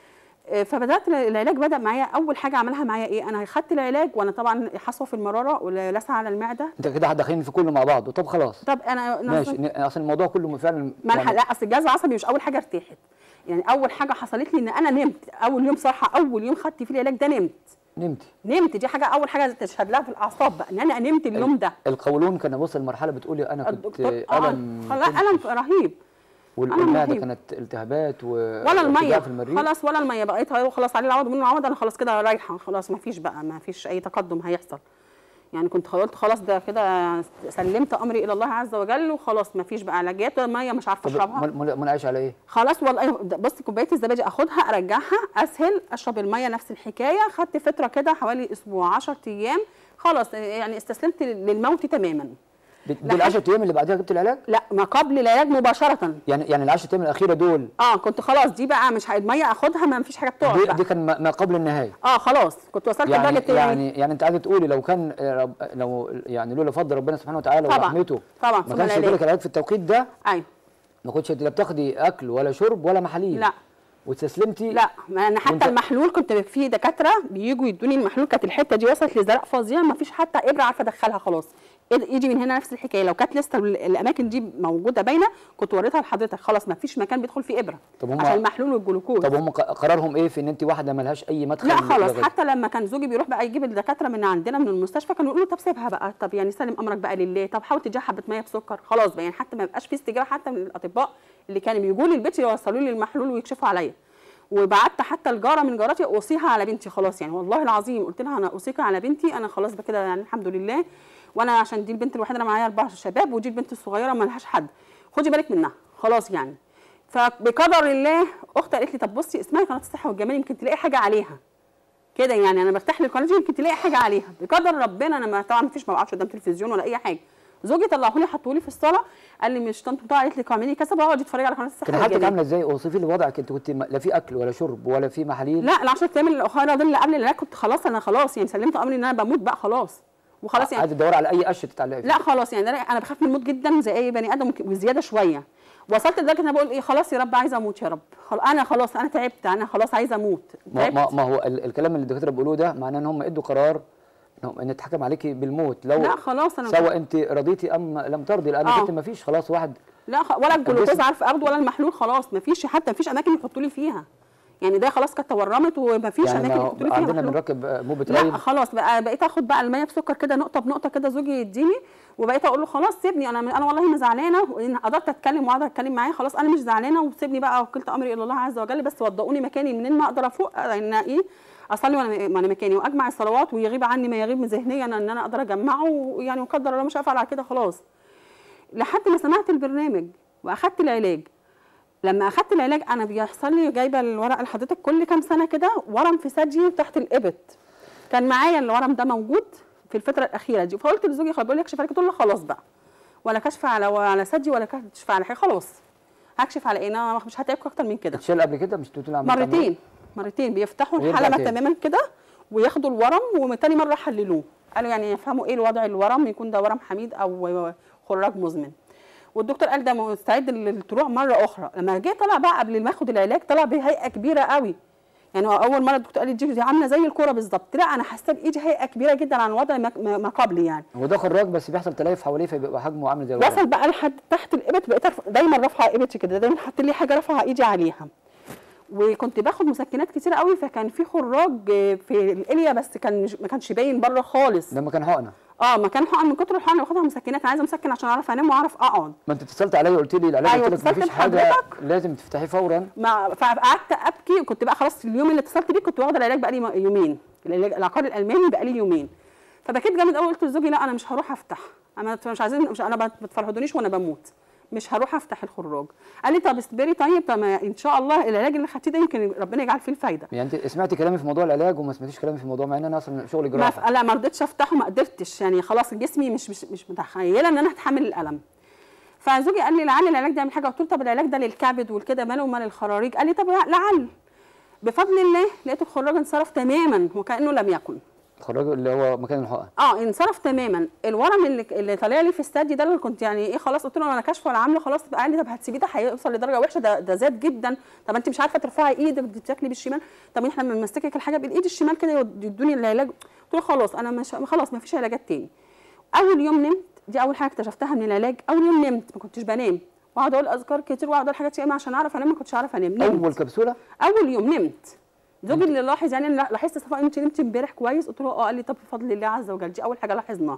آه، فبدات العلاج بدا معايا اول حاجه عملها معايا ايه انا خدت العلاج وانا طبعا حصوه في المراره ولسعه على المعده انت كده داخلين في كله مع بعض طب خلاص طب انا أنا ماشي ن- اصل الموضوع كله فعلا ما يعني يعني لا اصل الجهاز العصبي مش اول حاجه ارتاحت يعني اول حاجه حصلت لي ان انا نمت اول يوم صراحه اول يوم خدت فيه العلاج ده نمت نمت نمت دي حاجه اول حاجه تشهد لها في الاعصاب بقى ان انا نمت اليوم ده القولون كان وصل لمرحله بتقولي انا كنت الدكتور اه الم خلاص كنت- الم رهيب وال- ألم والمعده رهيب. كانت التهابات و ولا وارتجاع الميه في المريء خلاص ولا الميه بقيت هو خلاص عليه العوض منه عوض انا خلاص كده رايحه خلاص ما فيش بقى ما فيش اي تقدم هيحصل يعني كنت قلت خلاص ده كده سلمت امري الى الله عز وجل وخلاص ما فيش بقى علاجات ولا ميه مش عارفه طب اشربها من- من- منعش على ايه؟ خلاص والله ده- بص كوبايه الزبادي اخدها ارجعها اسهل اشرب الميه نفس الحكايه خدت فتره كده حوالي اسبوع 10 ايام خلاص يعني استسلمت للموت تماما دي دي ال 10 ايام اللي بعدها جبت العلاج؟ لا ما قبل العلاج مباشره يعني يعني ال 10 ايام الاخيره دول اه كنت خلاص دي بقى مش ه- الميه اخدها ما فيش حاجه بتقعد دي, بقى دي كان ما ما قبل النهايه اه خلاص كنت وصلت يعني لدرجه يعني يعني انت عايزه تقولي لو كان آه، رب لو يعني لولا فضل ربنا سبحانه وتعالى طبعاً. ورحمته طبعاً، ما ثم كانش العلاج. يجيلك العلاج في التوقيت ده ايوه ما كنتش لا بتاخدي اكل ولا شرب ولا محاليل لا. واستسلمتي لا ما انا حتى وانت- المحلول كنت في دكاتره بيجوا يدوني المحلول كانت الحته دي وصلت لزرق فظيع ما فيش حتى ابره عارفه ادخلها خلاص إيد- يجي من هنا نفس الحكايه لو كانت لسه ال- الاماكن دي موجوده باينه كنت وريتها لحضرتك خلاص ما فيش مكان بيدخل فيه ابره طب هم- عشان المحلول والجلوكوز طب هم ق- قرارهم ايه في ان انت واحده ملهاش اي مدخل لا خلاص للغاية؟ حتى لما كان زوجي بيروح بقى يجيب الدكاتره من عندنا من المستشفى كانوا يقولوا طب سيبها بقى طب يعني سلم امرك بقى لله طب حاول تديها حبه ميه بسكر خلاص بقى يعني حتى ما يبقاش في استجابه حتى من الاطباء اللي كانوا بيجوا لي البيت يوصلوا لي المحلول ويكشفوا عليا وبعت حتى الجاره من جاراتي اوصيها على بنتي خلاص يعني والله العظيم قلت لها انا اوصيك على بنتي انا خلاص بكده يعني الحمد لله وانا عشان دي البنت الوحيده انا معايا اربع شباب ودي البنت الصغيره ما لهاش حد خدي بالك منها خلاص يعني فبقدر الله اختي قالت لي طب بصي اسمعي قناه الصحه والجمال يمكن تلاقي حاجه عليها كده يعني انا برتاح للقناه دي يمكن تلاقي حاجه عليها بقدر ربنا انا ما طبعا مفيش ما بقعدش قدام تلفزيون ولا اي حاجه زوجي طلعه لي حطوه لي في الصاله قال لي مش طنط بتاع قالت لي اعملي كذا بقعد اتفرج على قناه الصحه كان حالتك والجمال. عامله ازاي اوصفي لي وضعك انت كنت م- لا في اكل ولا شرب ولا في محاليل لا العشر ايام الاخرى دول اللي قبل العلاج كنت خلاص انا خلاص يعني سلمت امري ان انا بموت بقى خلاص وخلاص يعني عايزه تدوري على اي قشه تتعلقي لا خلاص يعني انا انا بخاف من الموت جدا زي اي بني ادم وزياده شويه وصلت لدرجه ان انا بقول ايه خلاص يا رب عايزه اموت يا رب خلاص انا خلاص انا تعبت انا خلاص عايزه اموت ما, تعبت ما, ما هو ال- الكلام اللي الدكاتره بيقولوه ده معناه ان هم ادوا قرار إنهم- ان اتحكم عليكي بالموت لو لا خلاص انا سواء انت رضيتي ام لم ترضي لان آه. انت ما فيش خلاص واحد لا خ... ولا الجلوكوز الجسم- عارف اخده ولا المحلول خلاص مفيش حتى مفيش اماكن يحطوا لي فيها يعني ده خلاص كانت تورمت ومفيش يعني اماكن ما يحطوا لي فيها عندنا محلول. بنركب آه، موبة لا ريم خلاص بقى بقيت اخد بقى الميه بسكر كده نقطه بنقطه كده زوجي يديني وبقيت اقول له خلاص سيبني انا انا والله ما زعلانه وان قدرت اتكلم وقعدت اتكلم معاه خلاص انا مش زعلانه وسيبني بقى وكلت امري الى الله عز وجل بس وضؤوني مكاني منين ما اقدر افوق ان ايه اصلي وانا وانا مكاني واجمع الصلوات ويغيب عني ما يغيب من ذهنيا ان انا اقدر اجمعه ويعني وقدر الله مش هفعل على كده خلاص لحد ما سمعت البرنامج واخدت العلاج لما اخدت العلاج انا بيحصل لي جايبه الورقه لحضرتك كل كام سنه كده ورم في ثديي تحت الابط كان معايا الورم ده موجود في الفتره الاخيره دي فقلت لزوجي خلاص بيقول لي اكشف عليك قلت له خلاص بقى ولا كشف على على ثدي ولا كشف على حاجه خلاص هكشف على ايه انا مش هتعبك اكتر من كده اتشال قبل كده مش تقولي عملت عملية؟ مرتين مرتين بيفتحوا ويرجع الحلبه تاني. تماما كده وياخدوا الورم وتاني مره حللوه قالوا يعني يفهموا ايه الوضع الورم يكون ده ورم حميد او خراج مزمن والدكتور قال ده مستعد للطلوع مره اخرى لما جه طلع بقى قبل ما اخد العلاج طلع بهيئه كبيره قوي يعني هو اول مره الدكتور قال لي دي دي عامله زي الكوره بالظبط لا انا حاسه بايدي هيئه كبيره جدا عن الوضع ما- ما ما قبل يعني هو ده خراج بس بيحصل تليف حواليه فبيبقى حجمه عامل زي الورق وصل بقى لحد تحت الابط بقيت أرف- دايما رافعه ابطي كده دايما حاطين لي حاجه رافعه ايدي عليها وكنت باخد مسكنات كتير قوي فكان في خراج في الاليا بس كان مش ما كانش باين بره خالص لما كان حقنه اه ما كان حقن من كتر الحقن اللي باخدها مسكنات انا عايزه مسكن عشان اعرف انام واعرف اقعد ما انت اتصلت عليا وقلت لي العلاج أيوة، قلت لك اتصلت مفيش حاجه بحضرتك. لازم تفتحيه فورا ما فقعدت ابكي وكنت بقى خلاص اليوم اللي اتصلت بيه كنت واخده العلاج بقى لي يومين العلاج العقار الالماني بقى لي يومين فبكيت جامد قوي قلت لزوجي لا انا مش هروح افتح انا مش عايزين مش انا ما بتفرهدونيش وانا بموت مش هروح افتح الخراج قال لي طب اصبري طيب طب ما ان شاء الله العلاج اللي خدتيه ده يمكن ربنا يجعل فيه الفايده يعني انت سمعتي كلامي في موضوع العلاج وما سمعتيش كلامي في موضوع مع ان انا اصلا شغل ما جراحه ف... لا ما رضيتش افتحه ما قدرتش يعني خلاص جسمي مش مش مش متخيله ان انا هتحمل الالم فزوجي قال لي لعل العلاج ده يعمل حاجه قلت له طب العلاج ده للكبد والكده ماله ومال الخراريج قال لي طب لعل بفضل الله لقيت الخراج انصرف تماما وكانه لم يكن تخرجوا اللي هو مكان الحقن اه انصرف تماما الورم اللي اللي طالع لي في الثدي ده اللي كنت يعني ايه خلاص قلت له انا كاشفه ولا عامله خلاص بقى قال لي طب هتسيبيه ده هيوصل لدرجه وحشه ده ده زاد جدا طب انت مش عارفه ترفعي ايدك بتاكلي بالشمال طب احنا لما نمسكك الحاجه بالايد الشمال كده يدوني العلاج قلت له خلاص انا مش خلاص ما فيش علاجات تاني اول يوم نمت دي اول حاجه اكتشفتها من العلاج اول يوم نمت ما كنتش بنام واقعد اقول اذكار كتير واقعد اقول حاجات ياما عشان اعرف انام ما كنتش عارفه انام نمت. اول كبسوله اول يوم نمت زوجي اللي لاحظ يعني لا- لاحظت صفاء انت نمت امبارح كويس قلت له اه قال لي طب بفضل الله عز وجل دي اول حاجه لاحظناها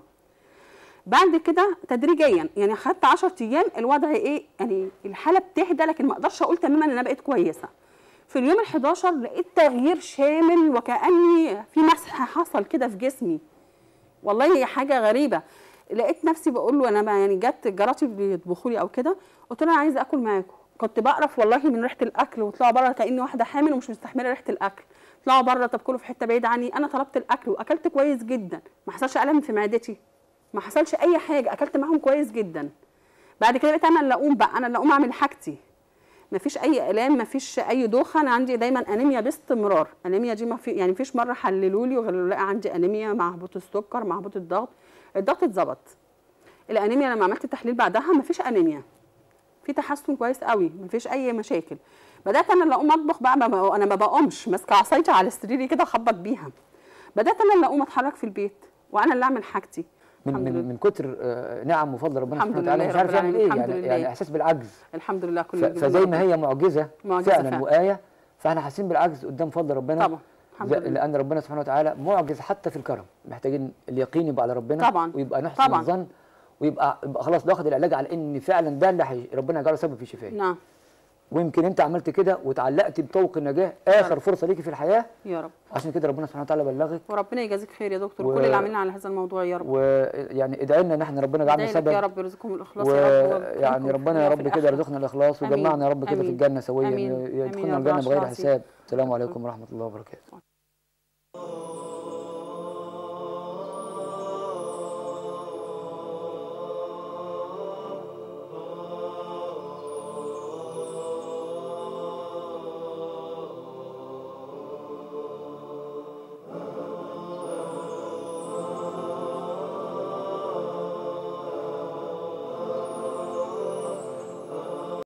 بعد كده تدريجيا يعني خدت 10 ايام الوضع ايه يعني الحاله بتهدى لكن ما اقدرش اقول تماما ان انا بقيت كويسه في اليوم ال 11 لقيت تغيير شامل وكاني في مسح حصل كده في جسمي والله هي حاجه غريبه لقيت نفسي بقول له انا بقى يعني جت جاراتي بيطبخوا لي او كده قلت له انا عايزه اكل معاكم كنت بقرف والله من ريحه الاكل وطلعوا بره كاني واحده حامل ومش مستحمله ريحه الاكل طلعوا بره طب كلوا في حته بعيده عني انا طلبت الاكل واكلت كويس جدا ما حصلش الم في معدتي ما حصلش اي حاجه اكلت معاهم كويس جدا بعد كده بقيت انا اللي اقوم بقى انا اللي اقوم اعمل حاجتي ما فيش اي الام ما فيش اي دوخه انا عندي دايما انيميا باستمرار انيميا دي ما في يعني فيش مره حللوا لي وغير لقى عندي انيميا مع هبوط السكر مع هبوط الضغط الضغط اتظبط الانيميا لما عملت تحليل بعدها ما فيش انيميا في تحسن كويس قوي ما فيش اي مشاكل بدات انا اللي اقوم اطبخ بقى ما بق- انا ما بقومش ماسكه عصايتي على سريري كده اخبط بيها بدات انا اللي اقوم اتحرك في البيت وانا اللي اعمل حاجتي من الحمد من, لله. من كتر آه، نعم وفضل ربنا الحمد سبحانه وتعالى لله مش رب عارف يعمل ايه العالمين. يعني الحمد يعني لله. احساس بالعجز الحمد لله كل ف- الجميل فزي ما ربنا. هي معجزه, معجزة فعلا فعلا. وايه فاحنا حاسين بالعجز قدام فضل ربنا طبعا الحمد زي- لله لان ربنا سبحانه وتعالى معجز حتى في الكرم محتاجين اليقين يبقى على ربنا طبعا. ويبقى نحسن طبعا. الظن ويبقى يبقى خلاص باخد العلاج على ان فعلا ده اللي حي... ربنا يجعله سبب في شفائي نعم ويمكن انت عملت كده وتعلقت بطوق النجاه اخر فرصه ليكي في الحياه يا رب عشان كده ربنا سبحانه وتعالى بلغك وربنا يجازيك خير يا دكتور و- كل اللي عاملين على هذا الموضوع يا رب ويعني ادعي لنا ان احنا ربنا يجعلنا ادعي لك سبب يا رب يرزقكم الاخلاص يا رب ويكرمكم ويعني في ربنا يا الدنيا رب وفي كده الآخرة. يرزقنا الاخلاص آمين. وجمعنا يا رب كده في آمين. الجنه سويا آمين. آمين يدخلنا يا رب الجنه بغير العرش العظيم. حساب السلام عليكم ورحمه الله وبركاته